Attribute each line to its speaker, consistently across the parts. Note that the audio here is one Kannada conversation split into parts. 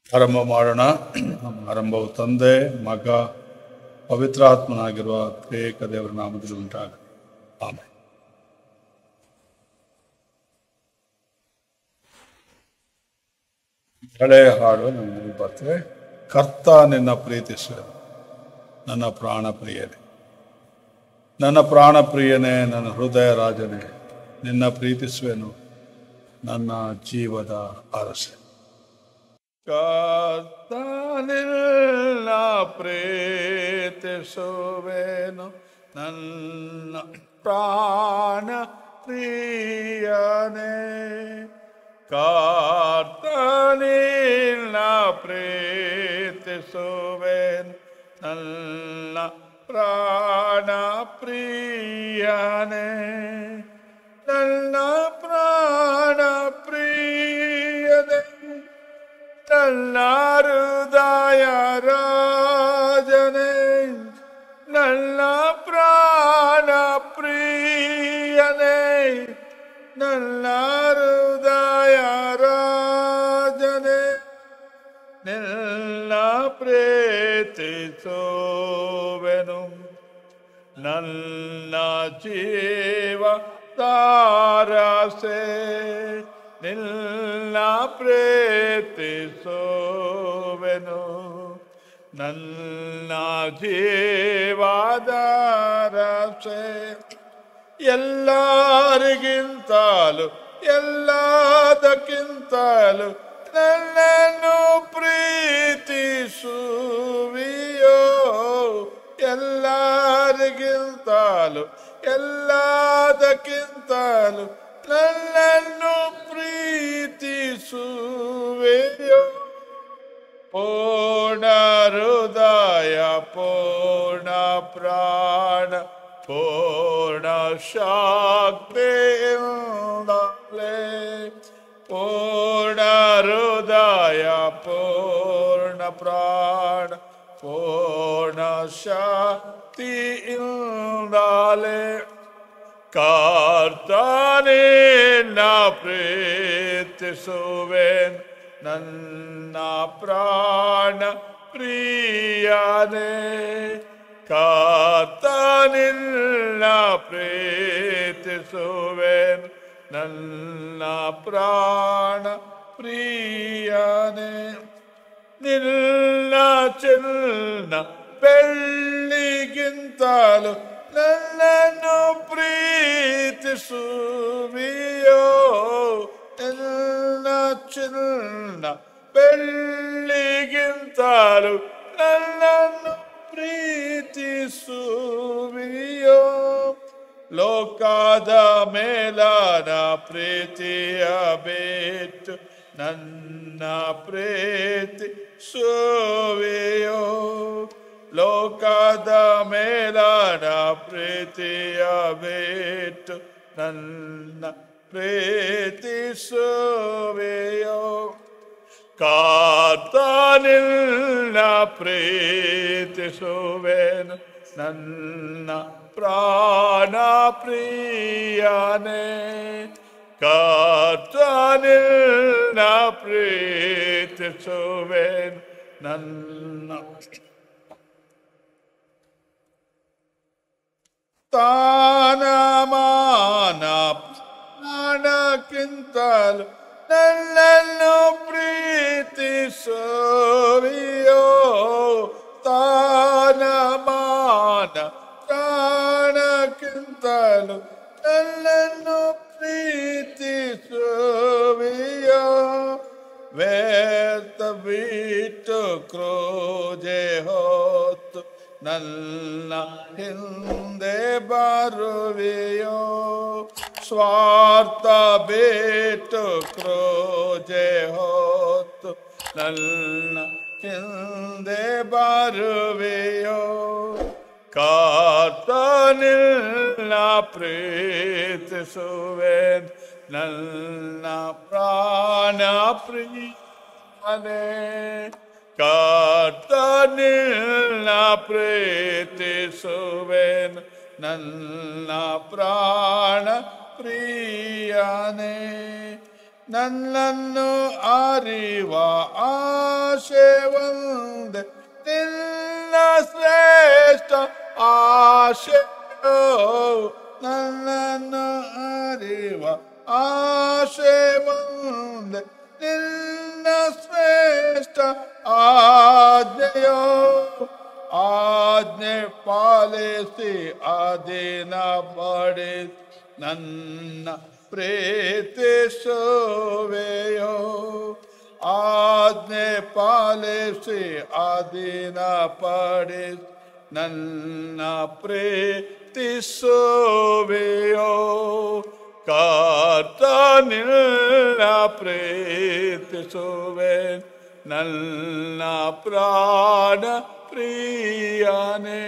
Speaker 1: ಆರಂಭ ಮಾಡೋಣ ನಮ್ಮ ಆರಂಭವು ತಂದೆ ಮಗ ಪವಿತ್ರಾತ್ಮನಾಗಿರುವ ತ್ರೇಕ ದೇವರ ನಾಮದಲ್ಲಿ ಉಂಟಾಗ ಆಮೇಲೆ ಹಳೆಯ ಹಾಡು ನಮಗೆ ಬರ್ತವೆ ಕರ್ತ ನಿನ್ನ ಪ್ರೀತಿಸುವುದು ನನ್ನ ಪ್ರಾಣ ಪ್ರಿಯನೇ ನನ್ನ ಪ್ರಾಣ ಪ್ರಿಯನೇ ನನ್ನ ಹೃದಯ ರಾಜನೇ ನಿನ್ನ ಪ್ರೀತಿಸುವೆನು ನನ್ನ ಜೀವದ ಅರಸೆ ಕರ್ತನಿಲ್ಲ ಪ್ರೀತಿಸುವೆನು ನನ್ನ ಪ್ರಾಣ ಪ್ರಿಯನೇ ಕರ್ತನಿಲ್ಲ ಪ್ರೀತಿಸುವೆನು ನನ್ನ ಪ್ರಾಣ ಪ್ರಿಯನೇ ನನ್ನ ಪ್ರಾಣ ಪ್ರಿಯನೇ ನನ್ನ ಹೃದಯ ರಾಜನೇ ನನ್ನ ಪ್ರಾಣ ಪ್ರಿಯನೇ ನನ್ನ ಹೃದಯ ರಾಜನೇ ನಿನ್ನ ಪ್ರೀತಿಸುವೆನು ನನ್ನ ಜೀವ ತಾರಸೆ ನಿನ್ನ ಪ್ರೀತಿಸುವೆನು ನನ್ನ ಜೀವಾದಾರಸೆ ಎಲ್ಲರಿಗಿಂತಲೂ ಎಲ್ಲದಕ್ಕಿಂತಲೂ ನನ್ನನ್ನು ಪ್ರೀತಿಸುವಿಯೋ ಎಲ್ಲರಿಗಿಂತಲೂ ಎಲ್ಲದಕ್ಕಿಂತಲೂ ನನ್ನನ್ನು ಪ್ರೀತಿಸುವೆಯೋ ಪೂರ್ಣ ಹೃದಯ ಪೂರ್ಣ ಪ್ರಾಣ ಪೂರ್ಣ ಶಕ್ತಿಯಿಂದಲೇ ಪೂರ್ಣ ಹೃದಯ ಪೂರ್ಣ ಪ್ರಾಣ ಪೂರ್ಣ ಶಕ್ತಿಯಿಂದಲೇ ಕರ್ತನಿನ್ನ ಪ್ರೀತಿಸುವೆನ್ ನನ್ನ ಪ್ರಾಣ ಪ್ರಿಯನೇ ಕರ್ತನಿನ್ನ ಪ್ರೀತಿಸುವೆನ್ ನನ್ನ ಪ್ರಾಣ ಪ್ರಿಯನೇ ನಿನ್ನ ಚಿನ್ನ ಬೆಳ್ಳಿಗಿಂತಲೂ ನನ್ನನ್ನು ಪ್ರೀತಿಸುವಿಯೋ ನನ್ನ ಚಿನ್ನ ಬೆಳ್ಳಿಗಿಂತಲೂ ನನ್ನನ್ನು ಪ್ರೀತಿಸುವಿಯೋ ಲೋಕದ ಮೇಲನ ಪ್ರೀತಿಯ ಬಿಟ್ಟು ನನ್ನ ಪ್ರೀತಿ ಸುವಿಯೋ ಲೋಕದ ಮೇಲನ ಪ್ರೀತಿಯ ಬಿಟ್ಟು ನನ್ನ ಪ್ರೀತಿಸುವೆಯೋ ಕಾತನಿಲ್ಲ ಪ್ರೀತಿಸುವೆನು ನನ್ನ ಪ್ರಾಣ ಪ್ರಿಯನೇ ಕಾತನಿಲ್ಲ ಪ್ರೀತಿಸುವೆನು ನನ್ನ ತಾನಮಾನ ಪ್ರಾಣಕ್ಕಿಂತಲೂ ನನ್ನನ್ನು ಪ್ರೀತಿಸುವಿಯೋ ತಾನಮಾನ ಪ್ರಾಣಕ್ಕಿಂತಲೂ ನನ್ನನ್ನು ಪ್ರೀತಿಸುವಿಯೋ ವೇತ ಬಿಟ್ಟು ಕ್ರೋಜೆ ಹೊತ್ತು ನನ್ನ ಹಿಂದೆ ಬರುವೆಯೋ ಸ್ವಾರ್ಥ ಬಿಟ್ಟು ಕ್ರೋಜೆ ಹೊತ್ತು ನನ್ನ ಹಿಂದೆ ಬರುವೆಯೋ ಕಾತನಿಲ್ಲ ಪ್ರೀತಿಸುವೆನ್ ನನ್ನ ಪ್ರಾಣ ಪ್ರಿಯನೇ ಕಾತನಿಲ್ಲ ಪ್ರೀತಿಸುವೆನ್ ನನ್ನ ಪ್ರಾಣ ಪ್ರಿಯನೇ ನನ್ನನ್ನು ಅರಿವ ಆಶೀರ್ವಾದ ಆಶೆ ಒಂದೆ ನಿನ್ನ ಶ್ರೇಷ್ಠ ಆಶೆ ನನ್ನನ್ನು ಅರಿವ ಆಶೆ ಒಂದೆ ನಿನ್ನ ಶ್ರೇಷ್ಠ ಆಜ್ಞೆಯೋ ಆಜ್ಞೆ ಪಾಲಿಸಿ ಅಧೀನ ಪಡೆ ನನ್ನ ಪ್ರೀತಿಸುವೆಯೋ ಆಜ್ಞೆ ಪಾಲಿಸಿ ಅಧೀನ ಪಡೆ ನನ್ನ ಪ್ರೀತಿಸುವೆಯೋ ಕರ್ತನಿಲ್ಲ ಪ್ರೀತಿಸುವೆ ನನ್ನ ಪ್ರಾಣ ಪ್ರಿಯನೇ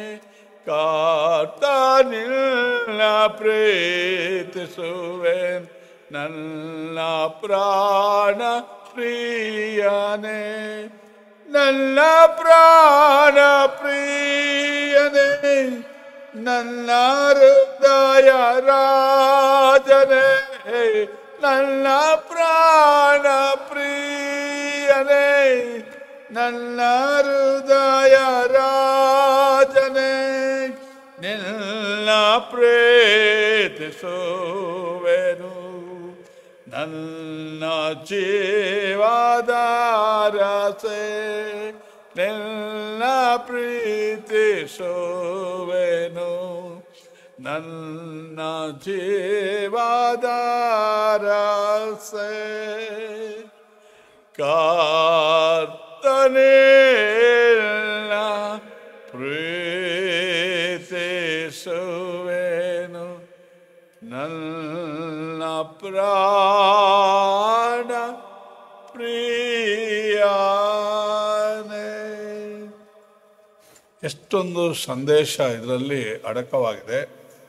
Speaker 1: ಕರ್ತನಿಲ್ಲ ಪ್ರೀತಿಸುವೆ ನನ್ನ ಪ್ರಾಣ ಪ್ರಿಯನೇ ನನ್ನ ಪ್ರಾಣ ಪ್ರಿಯನೇ ನನ್ನ ಹೃದಯ ರಾಜನೇ ನನ್ನ ಪ್ರಾಣ ಪ್ರಿಯನೇ ನನ್ನ ಹೃದಯ ರಾಜನೇ ನಿನ್ನ ಪ್ರೀತಿಸುವೆನು ನನ್ನ ಜೀವದ ರಸೆ ನಿನ್ನ ಪ್ರೀತಿಸುವೆನು ನನ್ನ ಜೀವದ ರಸೆ ಕರ್ತನೆಲ್ಲ ಪ್ರೀತಿಸುವೆನು ನನ್ನ ಪ್ರಾಣ ಪ್ರಿಯಾನೆ ಎಷ್ಟೊಂದು ಸಂದೇಶ ಇದರಲ್ಲಿ ಅಡಕವಾಗಿದೆ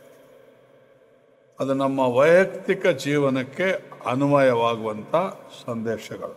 Speaker 1: ಅದು ನಮ್ಮ ವೈಯಕ್ತಿಕ ಜೀವನಕ್ಕೆ ಅನ್ವಯವಾಗುವಂಥ ಸಂದೇಶಗಳು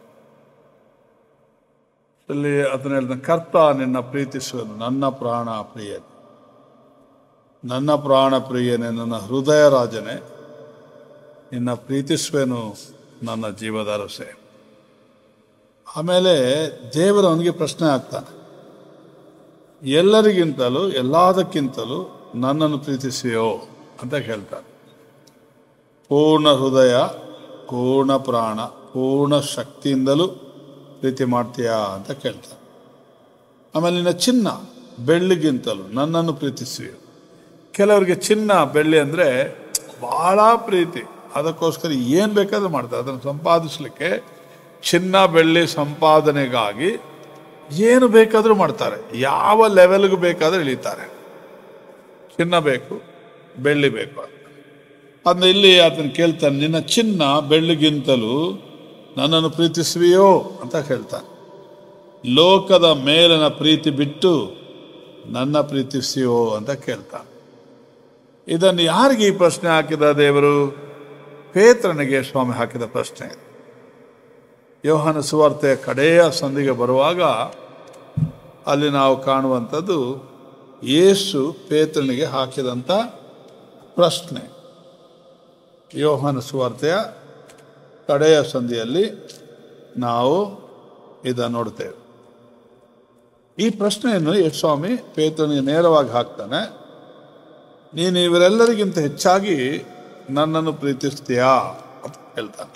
Speaker 1: ಇಲ್ಲಿ ಅದನ್ನ ಹೇಳಿದ ಕರ್ತ ನಿನ್ನ ಪ್ರೀತಿಸುವನು ನನ್ನ ಪ್ರಾಣ ಪ್ರಿಯನೇ ನನ್ನ ಪ್ರಾಣ ಪ್ರಿಯನೇ ನನ್ನ ಹೃದಯ ರಾಜನೇ ನಿನ್ನ ಪ್ರೀತಿಸುವೆನು ನನ್ನ ಜೀವದ ರಸೆ ಆಮೇಲೆ ದೇವರು ಅವನಿಗೆ ಪ್ರಶ್ನೆ ಆಗ್ತಾನೆ ಎಲ್ಲರಿಗಿಂತಲೂ ಎಲ್ಲದಕ್ಕಿಂತಲೂ ನನ್ನನ್ನು ಪ್ರೀತಿಸಿಯೋ ಅಂತ ಹೇಳ್ತಾನೆ ಪೂರ್ಣ ಹೃದಯ ಪೂರ್ಣ ಪ್ರಾಣ ಪೂರ್ಣ ಶಕ್ತಿಯಿಂದಲೂ ಪ್ರೀತಿ ಮಾಡ್ತೀಯಾ ಅಂತ ಕೇಳ್ತಾನೆ ಆಮೇಲೆ ನಿನ್ನ ಚಿನ್ನ ಬೆಳ್ಳಿಗಿಂತಲೂ ನನ್ನನ್ನು ಪ್ರೀತಿಸುವೆಯೋ ಕೆಲವರಿಗೆ ಚಿನ್ನ ಬೆಳ್ಳಿ ಅಂದರೆ ಭಾಳ ಪ್ರೀತಿ ಅದಕ್ಕೋಸ್ಕರ ಏನು ಬೇಕಾದ್ರೂ ಮಾಡ್ತಾರೆ ಅದನ್ನು ಸಂಪಾದಿಸಲಿಕ್ಕೆ ಚಿನ್ನ ಬೆಳ್ಳಿ ಸಂಪಾದನೆಗಾಗಿ ಏನು ಬೇಕಾದರೂ ಮಾಡ್ತಾರೆ ಯಾವ ಲೆವೆಲ್ಗೂ ಬೇಕಾದರೂ ಇಳಿತಾರೆ ಚಿನ್ನ ಬೇಕು ಬೆಳ್ಳಿ ಬೇಕು ಅಂತ ಅದನ್ನ ಇಲ್ಲಿ ಆತನ ಕೇಳ್ತಾನೆ ನಿನ್ನ ಚಿನ್ನ ಬೆಳ್ಳಿಗಿಂತಲೂ ನನ್ನನ್ನು ಪ್ರೀತಿಸುವೆಯೋ ಅಂತ ಹೇಳ್ತಾನೆ ಲೋಕದ ಮೇಲಿನ ಪ್ರೀತಿ ಬಿಟ್ಟು ನನ್ನ ಪ್ರೀತಿಸಿಯೋ ಅಂತ ಕೇಳ್ತಾನೆ ಇದನ್ನು ಯಾರಿಗೆ ಈ ಪ್ರಶ್ನೆ ಹಾಕಿದ ದೇವರು ಪೇತ್ರನಿಗೆ ಸ್ವಾಮಿ ಹಾಕಿದ ಪ್ರಶ್ನೆ ಇದು. ಯೋಹಾನ ಸುವಾರ್ತೆಯ ಕಡೆಯ ಸಂಧಿಗೆ ಬರುವಾಗ ಅಲ್ಲಿ ನಾವು ಕಾಣುವಂಥದ್ದು ಯೇಸು ಪೇತ್ರನಿಗೆ ಹಾಕಿದಂಥ ಪ್ರಶ್ನೆ ಯೋಹಾನ ಸುವಾರ್ತೆಯ ಕಡೆಯ ಸಂಧಿಯಲ್ಲಿ ನಾವು ಇದನ್ನು ನೋಡ್ತೇವೆ ಈ ಪ್ರಶ್ನೆಯನ್ನು ಯೇಸು ಸ್ವಾಮಿ ಪೇತ್ರನಿಗೆ ನೇರವಾಗಿ ಹಾಕ್ತಾನೆ ನೀನು ಇವರೆಲ್ಲರಿಗಿಂತ ಹೆಚ್ಚಾಗಿ ನನ್ನನ್ನು ಪ್ರೀತಿಸ್ತೀಯಾ ಅಂತ ಹೇಳ್ತಾನೆ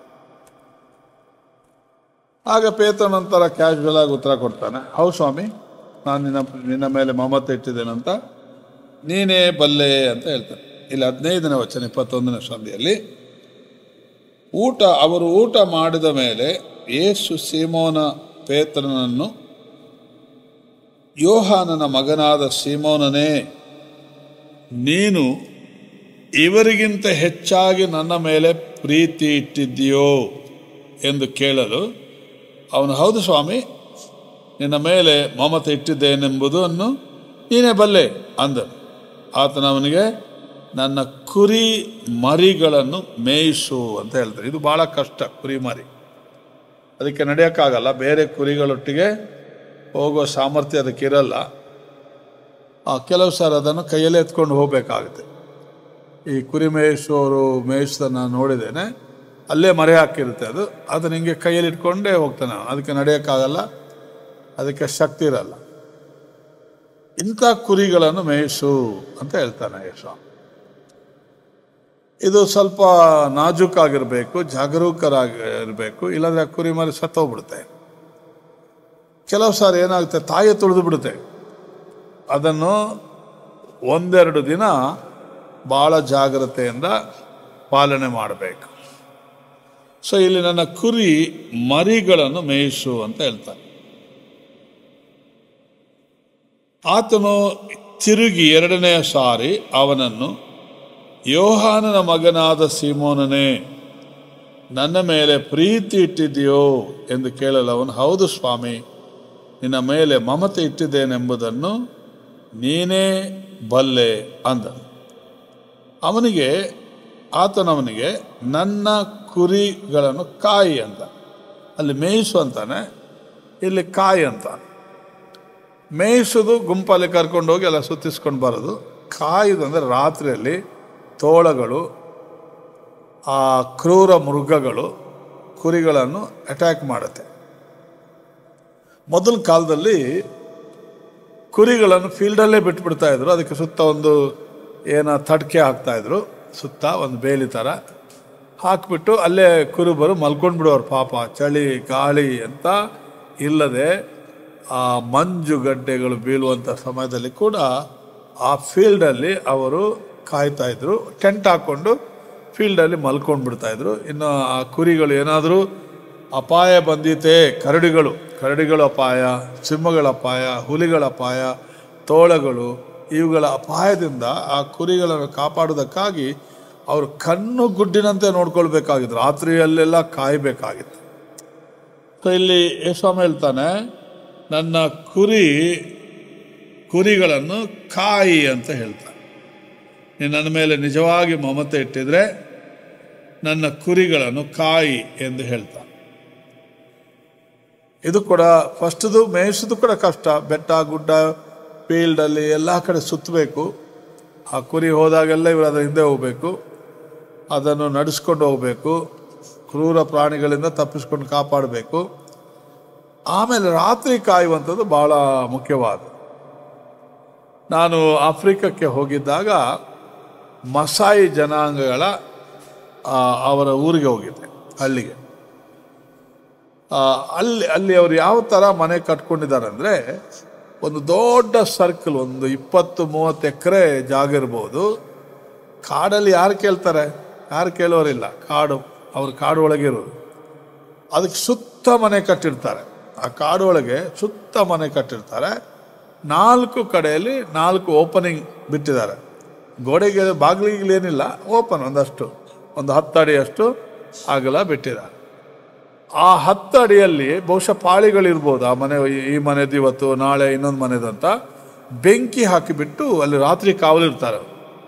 Speaker 1: ಆಗ ಪೇತ್ರ ನಂತರ ಕ್ಯಾಶುವಲ್ ಆಗಿ ಉತ್ತರ ಕೊಡ್ತಾನೆ ಹೌದು ಸ್ವಾಮಿ ನಾನು ನಿನ್ನ ನಿನ್ನ ಮೇಲೆ ಮಮತೆ ಇಟ್ಟಿದ್ದೇನಂತ ನೀನೇ ಬಲ್ಲೆ ಅಂತ ಹೇಳ್ತಾನೆ ಇಲ್ಲಿ ಹದಿನೈದನೇ ವಚನ ಇಪ್ಪತ್ತೊಂದನೇ ಸಂಧಿಯಲ್ಲಿ ಊಟ ಅವರು ಊಟ ಮಾಡಿದ ಮೇಲೆ ಯೇಸು ಸೀಮೋನ ಪೇತ್ರನನ್ನು ಯೋಹಾನನ ಮಗನಾದ ಸೀಮೋನನೇ ನೀನು ಇವರಿಗಿಂತ ಹೆಚ್ಚಾಗಿ ನನ್ನ ಮೇಲೆ ಪ್ರೀತಿ ಇಟ್ಟಿದ್ದೀಯೋ ಎಂದು ಕೇಳಲು ಅವನು ಹೌದು ಸ್ವಾಮಿ ನಿನ್ನ ಮೇಲೆ ಮಮತೆ ಇಟ್ಟಿದ್ದೇನೆಂಬುದನ್ನು ನೀನೇ ಬಲ್ಲೆ ಅಂದನು ಆತನ ಅವನಿಗೆ ನನ್ನ ಕುರಿ ಮರಿಗಳನ್ನು ಮೇಯಿಸು ಅಂತ ಹೇಳ್ತಾರೆ ಇದು ಬಹಳ ಕಷ್ಟ ಕುರಿ ಮರಿ ಅದಕ್ಕೆ ನಡೆಯೋಕ್ಕಾಗಲ್ಲ ಬೇರೆ ಕುರಿಗಳೊಟ್ಟಿಗೆ ಹೋಗೋ ಸಾಮರ್ಥ್ಯ ಅದಕ್ಕೆ ಇರಲ್ಲ ಆ, ಕೆಲವು ಸಾರಿ ಅದನ್ನು ಕೈಯಲ್ಲೇ ಎತ್ಕೊಂಡು ಹೋಗಬೇಕಾಗುತ್ತೆ ಈ ಕುರಿ ಮೇಯಿಸುವವರು ಮೇಯಿಸೋದನ್ನು ನೋಡಿದ್ದೇನೆ ಅಲ್ಲೇ ಮರೆ ಹಾಕಿರುತ್ತೆ ಅದು ಅದನ್ನ ಹಿಂಗೆ ಕೈಯಲ್ಲಿ ಇಟ್ಕೊಂಡೇ ಹೋಗ್ತಾನೆ ಅದಕ್ಕೆ ನಡೆಯೋಕ್ಕಾಗಲ್ಲ ಅದಕ್ಕೆ ಶಕ್ತಿ ಇರಲ್ಲ ಇಂಥ ಕುರಿಗಳನ್ನು ಮೇಯಿಸು ಅಂತ ಹೇಳ್ತಾನೆ ಸ್ವಾಮಿ ಇದು ಸ್ವಲ್ಪ ನಾಜೂಕಾಗಿರ್ಬೇಕು ಜಾಗರೂಕರಾಗಿರ್ಬೇಕು ಇಲ್ಲಾಂದ್ರೆ ಆ ಕುರಿ ಮರಿ ಸತ್ತೋಗ್ಬಿಡುತ್ತೆ ಕೆಲವು ಸಾರಿ ಏನಾಗುತ್ತೆ ತಾಯಿ ತುಳಿದು ಬಿಡುತ್ತೆ ಅದನ್ನು ಒಂದೆರಡು ದಿನ ಭಾಳ ಜಾಗ್ರತೆಯಿಂದ ಪಾಲನೆ ಮಾಡಬೇಕು ಸೊ ಇಲ್ಲಿ ನನ್ನ ಕುರಿ ಮರಿಗಳನ್ನು ಮೇಯಿಸು ಅಂತ ಹೇಳ್ತಾನೆ ಆತನು ತಿರುಗಿ ಎರಡನೆಯ ಸಾರಿ ಅವನನ್ನು ಯೋಹಾನನ ಮಗನಾದ ಸೀಮೋನನೇ ನನ್ನ ಮೇಲೆ ಪ್ರೀತಿ ಇಟ್ಟಿದೆಯೋ ಎಂದು ಕೇಳಲು ಅವನು ಹೌದು ಸ್ವಾಮಿ ನಿನ್ನ ಮೇಲೆ ಮಮತೆ ಇಟ್ಟಿದ್ದೇನೆಂಬುದನ್ನು ನೀನೇ ಬಲ್ಲೆ ಅಂದನು ಅವನಿಗೆ ಆತನವನಿಗೆ ನನ್ನ ಕುರಿಗಳನ್ನು ಕಾಯಿ ಅಂತ ಅಲ್ಲಿ ಮೇಯಿಸು ಅಂತಾನೆ ಇಲ್ಲಿ ಕಾಯಿ ಅಂತಾನೆ ಮೇಯಿಸೋದು ಗುಂಪಲ್ಲಿ ಕರ್ಕೊಂಡು ಹೋಗಿ ಎಲ್ಲ ಸುತ್ತಿಸ್ಕೊಂಡು ಬರೋದು ಕಾಯುದು ಅಂದರೆ ರಾತ್ರಿಯಲ್ಲಿ ತೋಳಗಳು ಆ ಕ್ರೂರ ಮೃಗಗಳು ಕುರಿಗಳನ್ನು ಅಟ್ಯಾಕ್ ಮಾಡುತ್ತೆ ಮೊದಲ ಕಾಲದಲ್ಲಿ ಕುರಿಗಳನ್ನು ಫೀಲ್ಡಲ್ಲೇ ಬಿಟ್ಬಿಡ್ತಾ ಇದ್ರು ಅದಕ್ಕೆ ಸುತ್ತ ಒಂದು ಏನೋ ತಡ್ಕೆ ಹಾಕ್ತಾ ಇದ್ರು ಸುತ್ತ ಒಂದು ಬೇಲಿ ಥರ ಹಾಕ್ಬಿಟ್ಟು ಅಲ್ಲೇ ಕುರುಬರು ಮಲ್ಕೊಂಡು ಬಿಡೋರು ಪಾಪ ಚಳಿ ಗಾಳಿ ಅಂತ ಇಲ್ಲದೆ ಆ ಮಂಜು ಗಡ್ಡೆಗಳು ಬೀಳುವಂಥ ಸಮಯದಲ್ಲಿ ಕೂಡ ಆ ಫೀಲ್ಡಲ್ಲಿ ಅವರು ಕಾಯ್ತಾ ಇದ್ರು ಟೆಂಟ್ ಹಾಕ್ಕೊಂಡು ಫೀಲ್ಡಲ್ಲಿ ಮಲ್ಕೊಂಡು ಬಿಡ್ತಾ ಇದ್ರು ಇನ್ನು ಆ ಕುರಿಗಳು ಏನಾದರೂ ಅಪಾಯ ಬಂದಿತೆ ಕರಡಿಗಳು ಕರಡಿಗಳ ಅಪಾಯ ಸಿಂಹಗಳ ಅಪಾಯ ಹುಲಿಗಳ ಅಪಾಯ ತೋಳಗಳು ಇವುಗಳ ಅಪಾಯದಿಂದ ಆ ಕುರಿಗಳನ್ನು ಕಾಪಾಡೋದಕ್ಕಾಗಿ ಅವರು ಕಣ್ಣು ಗುಡ್ಡಿನಂತೆ ನೋಡ್ಕೊಳ್ಬೇಕಾಗಿತ್ತು ರಾತ್ರಿಯಲ್ಲೆಲ್ಲ ಕಾಯಬೇಕಾಗಿತ್ತು ಸೊ ಇಲ್ಲಿ ಯೇಸ್ವಾಮಿ ಹೇಳ್ತಾನೆ ನನ್ನ ಕುರಿ ಕುರಿಗಳನ್ನು ಕಾಯಿ ಅಂತ ಹೇಳ್ತಾನೆ ನೀನು ನನ್ನ ಮೇಲೆ ನಿಜವಾಗಿ ಮಮತೆ ಇಟ್ಟಿದ್ರೆ ನನ್ನ ಕುರಿಗಳನ್ನು ಕಾಯಿ ಎಂದು ಹೇಳ್ತಾನೆ ಇದು ಕೂಡ ಫಸ್ಟ್ದು ಮೇಯಿಸೋದು ಕೂಡ ಕಷ್ಟ ಬೆಟ್ಟ ಗುಡ್ಡ ಫೀಲ್ಡಲ್ಲಿ ಎಲ್ಲ ಕಡೆ ಸುತ್ತಬೇಕು ಆ ಕುರಿ ಹೋದಾಗೆಲ್ಲ ಇವರು ಅದರ ಹಿಂದೆ ಹೋಗಬೇಕು ಅದನ್ನು ನಡೆಸ್ಕೊಂಡು ಹೋಗಬೇಕು ಕ್ರೂರ ಪ್ರಾಣಿಗಳಿಂದ ತಪ್ಪಿಸ್ಕೊಂಡು ಕಾಪಾಡಬೇಕು ಆಮೇಲೆ ರಾತ್ರಿ ಕಾಯುವಂಥದ್ದು ಭಾಳ ಮುಖ್ಯವಾದ ನಾನು ಆಫ್ರಿಕಕ್ಕೆ ಹೋಗಿದ್ದಾಗ ಮಸಾಯಿ ಜನಾಂಗಗಳ ಆ, ಅವರ ಊರಿಗೆ ಹೋಗಿದ್ದೆ ಹಳ್ಳಿಗೆ ಆ, ಅಲ್ಲಿ ಅಲ್ಲಿ ಅವರು ಯಾವ ಥರ ಮನೆ ಕಟ್ಕೊಂಡಿದ್ದಾರೆ ಅಂದರೆ ಒಂದು ದೊಡ್ಡ ಸರ್ಕಲ್ ಒಂದು ಇಪ್ಪತ್ತು ಮೂವತ್ತು ಎಕರೆ ಜಾಗ ಇರ್ಬೋದು ಕಾಡಲ್ಲಿ ಯಾರು ಕೇಳ್ತಾರೆ ಯಾರು ಕೇಳೋರಿಲ್ಲ ಕಾಡು ಅವ್ರ ಕಾಡು ಒಳಗೆ ಇರೋದು ಅದಕ್ಕೆ ಸುತ್ತ ಮನೆ ಕಟ್ಟಿರ್ತಾರೆ ಆ ಕಾಡು ಒಳಗೆ ಸುತ್ತ ಮನೆ ಕಟ್ಟಿರ್ತಾರೆ ನಾಲ್ಕು ಕಡೆಯಲ್ಲಿ ನಾಲ್ಕು ಓಪನಿಂಗ್ ಬಿಟ್ಟಿದ್ದಾರೆ ಗೋಡೆಗೆ ಬಾಗಿಲಿಗೇನಿಲ್ಲ ಓಪನ್ ಒಂದಷ್ಟು ಒಂದು ಹತ್ತು ಅಡಿಯಷ್ಟು ಅಗಲ ಬಿಟ್ಟಿದ್ದಾರೆ ಆ ಹತ್ತು ಅಡಿಯಲ್ಲಿ ಬಹುಶಃ ಪಾಳಿಗಳಿರ್ಬೋದು ಆ ಮನೆ ಈ ಮನೆದು ಇವತ್ತು ನಾಳೆ ಇನ್ನೊಂದು ಮನೆದಂತ ಬೆಂಕಿ ಹಾಕಿಬಿಟ್ಟು ಅಲ್ಲಿ ರಾತ್ರಿ ಕಾವಲಿರ್ತಾರೆ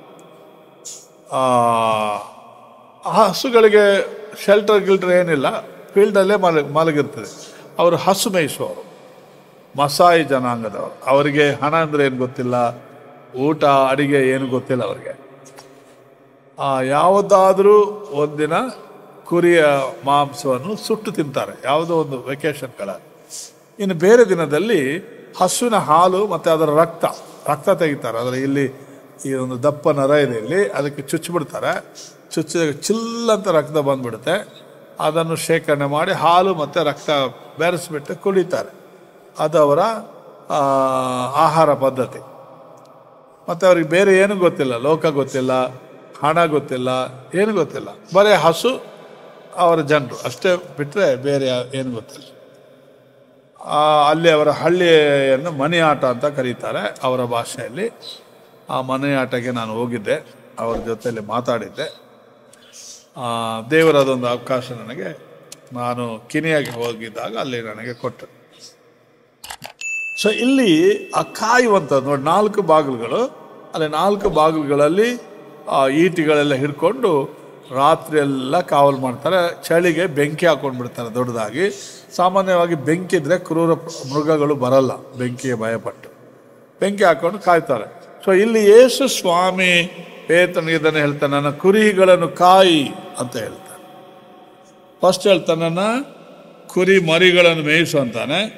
Speaker 1: ಆ ಆ ಹಸುಗಳಿಗೆ ಶೆಲ್ಟರ್ ಗಿಲ್ಟರ್ ಏನಿಲ್ಲ ಫೀಲ್ಡಲ್ಲೇ ಮಲ ಮಲಗಿರ್ತದೆ ಅವರು ಹಸು ಮೇಯಿಸುವವರು ಮಸಾಯಿ ಜನಾಂಗದವರು ಅವರಿಗೆ ಹಣ ಅಂದರೆ ಏನು ಗೊತ್ತಿಲ್ಲ ಊಟ ಅಡಿಗೆ ಏನು ಗೊತ್ತಿಲ್ಲ ಅವರಿಗೆ ಆ, ಯಾವುದಾದ್ರೂ ಒಂದಿನ ಕುರಿಯ ಮಾಂಸವನ್ನು ಸುಟ್ಟು ತಿಂತಾರೆ ಯಾವುದೋ ಒಂದು ವೆಕೇಶನ್ಗಳ ಇನ್ನು ಬೇರೆ ದಿನದಲ್ಲಿ ಹಸುವಿನ ಹಾಲು ಮತ್ತು ಅದರ ರಕ್ತ ರಕ್ತ ತೆಗಿತಾರೆ ಅದರ ಇಲ್ಲಿ ಈ ಒಂದು ದಪ್ಪ ನರ ಇದೆ ಇಲ್ಲಿ ಅದಕ್ಕೆ ಚುಚ್ಚಿಬಿಡ್ತಾರೆ ಚುಚ್ಚಿದಾಗ ಚಿಲ್ಲಂತ ರಕ್ತ ಬಂದ್ಬಿಡುತ್ತೆ ಅದನ್ನು ಶೇಖರಣೆ ಮಾಡಿ ಹಾಲು ಮತ್ತು ರಕ್ತ ಬೆರೆಸ್ಬಿಟ್ಟು ಕುಡಿತಾರೆ ಅದು ಅವರ ಆ, ಆಹಾರ ಪದ್ಧತಿ ಮತ್ತು ಅವ್ರಿಗೆ ಬೇರೆ ಏನು ಗೊತ್ತಿಲ್ಲ ಲೋಕ ಗೊತ್ತಿಲ್ಲ ಹಣ ಗೊತ್ತಿಲ್ಲ ಏನು ಗೊತ್ತಿಲ್ಲ ಬರೀ ಹಸು ಅವರ ಜನರು ಅಷ್ಟೇ ಬಿಟ್ಟರೆ ಬೇರೆ ಯಾ- ಏನು ಗೊತ್ತಿಲ್ಲ ಆ, ಅಲ್ಲಿ ಅವರ ಹಳ್ಳಿಯನ್ನು ಮನೆ ಆಟ ಅಂತ ಕರೀತಾರೆ ಅವರ ಭಾಷೆಯಲ್ಲಿ ಆ ಮನೆ ಆಟಕ್ಕೆ ನಾನು ಹೋಗಿದ್ದೆ ಅವ್ರ ಜೊತೆಯಲ್ಲಿ ಮಾತಾಡಿದ್ದೆ ಆ, ದೇವರದೊಂದು ಅವಕಾಶ ನನಗೆ ನಾನು ಕಿನಿಯಾಗೆ ಹೋಗಿದ್ದಾಗ ಅಲ್ಲಿ ನನಗೆ ಕೊಟ್ಟರು ಸೊ ಇಲ್ಲಿ ಆ ಕಾಯುವಂಥದ್ದು ನೋಡಿ ನಾಲ್ಕು ಬಾಗಿಲುಗಳು ಅಲ್ಲಿ ನಾಲ್ಕು ಬಾಗಿಲುಗಳಲ್ಲಿ ಆ ಈಟಿಗಳೆಲ್ಲ ಹಿಡ್ಕೊಂಡು ರಾತ್ರಿ ಎಲ್ಲ ಕಾವಲು ಮಾಡ್ತಾರೆ ಚಳಿಗೆ ಬೆಂಕಿ ಹಾಕೊಂಡು ಬಿಡ್ತಾರೆ ದೊಡ್ಡದಾಗಿ ಸಾಮಾನ್ಯವಾಗಿ ಬೆಂಕಿ ಇದ್ರೆ ಕ್ರೂರ ಮೃಗಗಳು ಬರಲ್ಲ ಬೆಂಕಿಗೆ ಭಯಪಟ್ಟು ಬೆಂಕಿ ಹಾಕೊಂಡು ಕಾಯ್ತಾರೆ ಸೊ ಇಲ್ಲಿ ಯೇಸು ಸ್ವಾಮಿ ಪೇತನಿಗೆ ಇದನ್ನು ಹೇಳ್ತಾನೆ ನನ್ನ ಕುರಿಗಳನ್ನು ಕಾಯಿ ಅಂತ ಹೇಳ್ತಾನೆ ಫಸ್ಟ್ ಹೇಳ್ತಾನೆ ನನ್ನ ಕುರಿ ಮರಿಗಳನ್ನು ಮೇಯಿಸು ಅಂತಾನೆ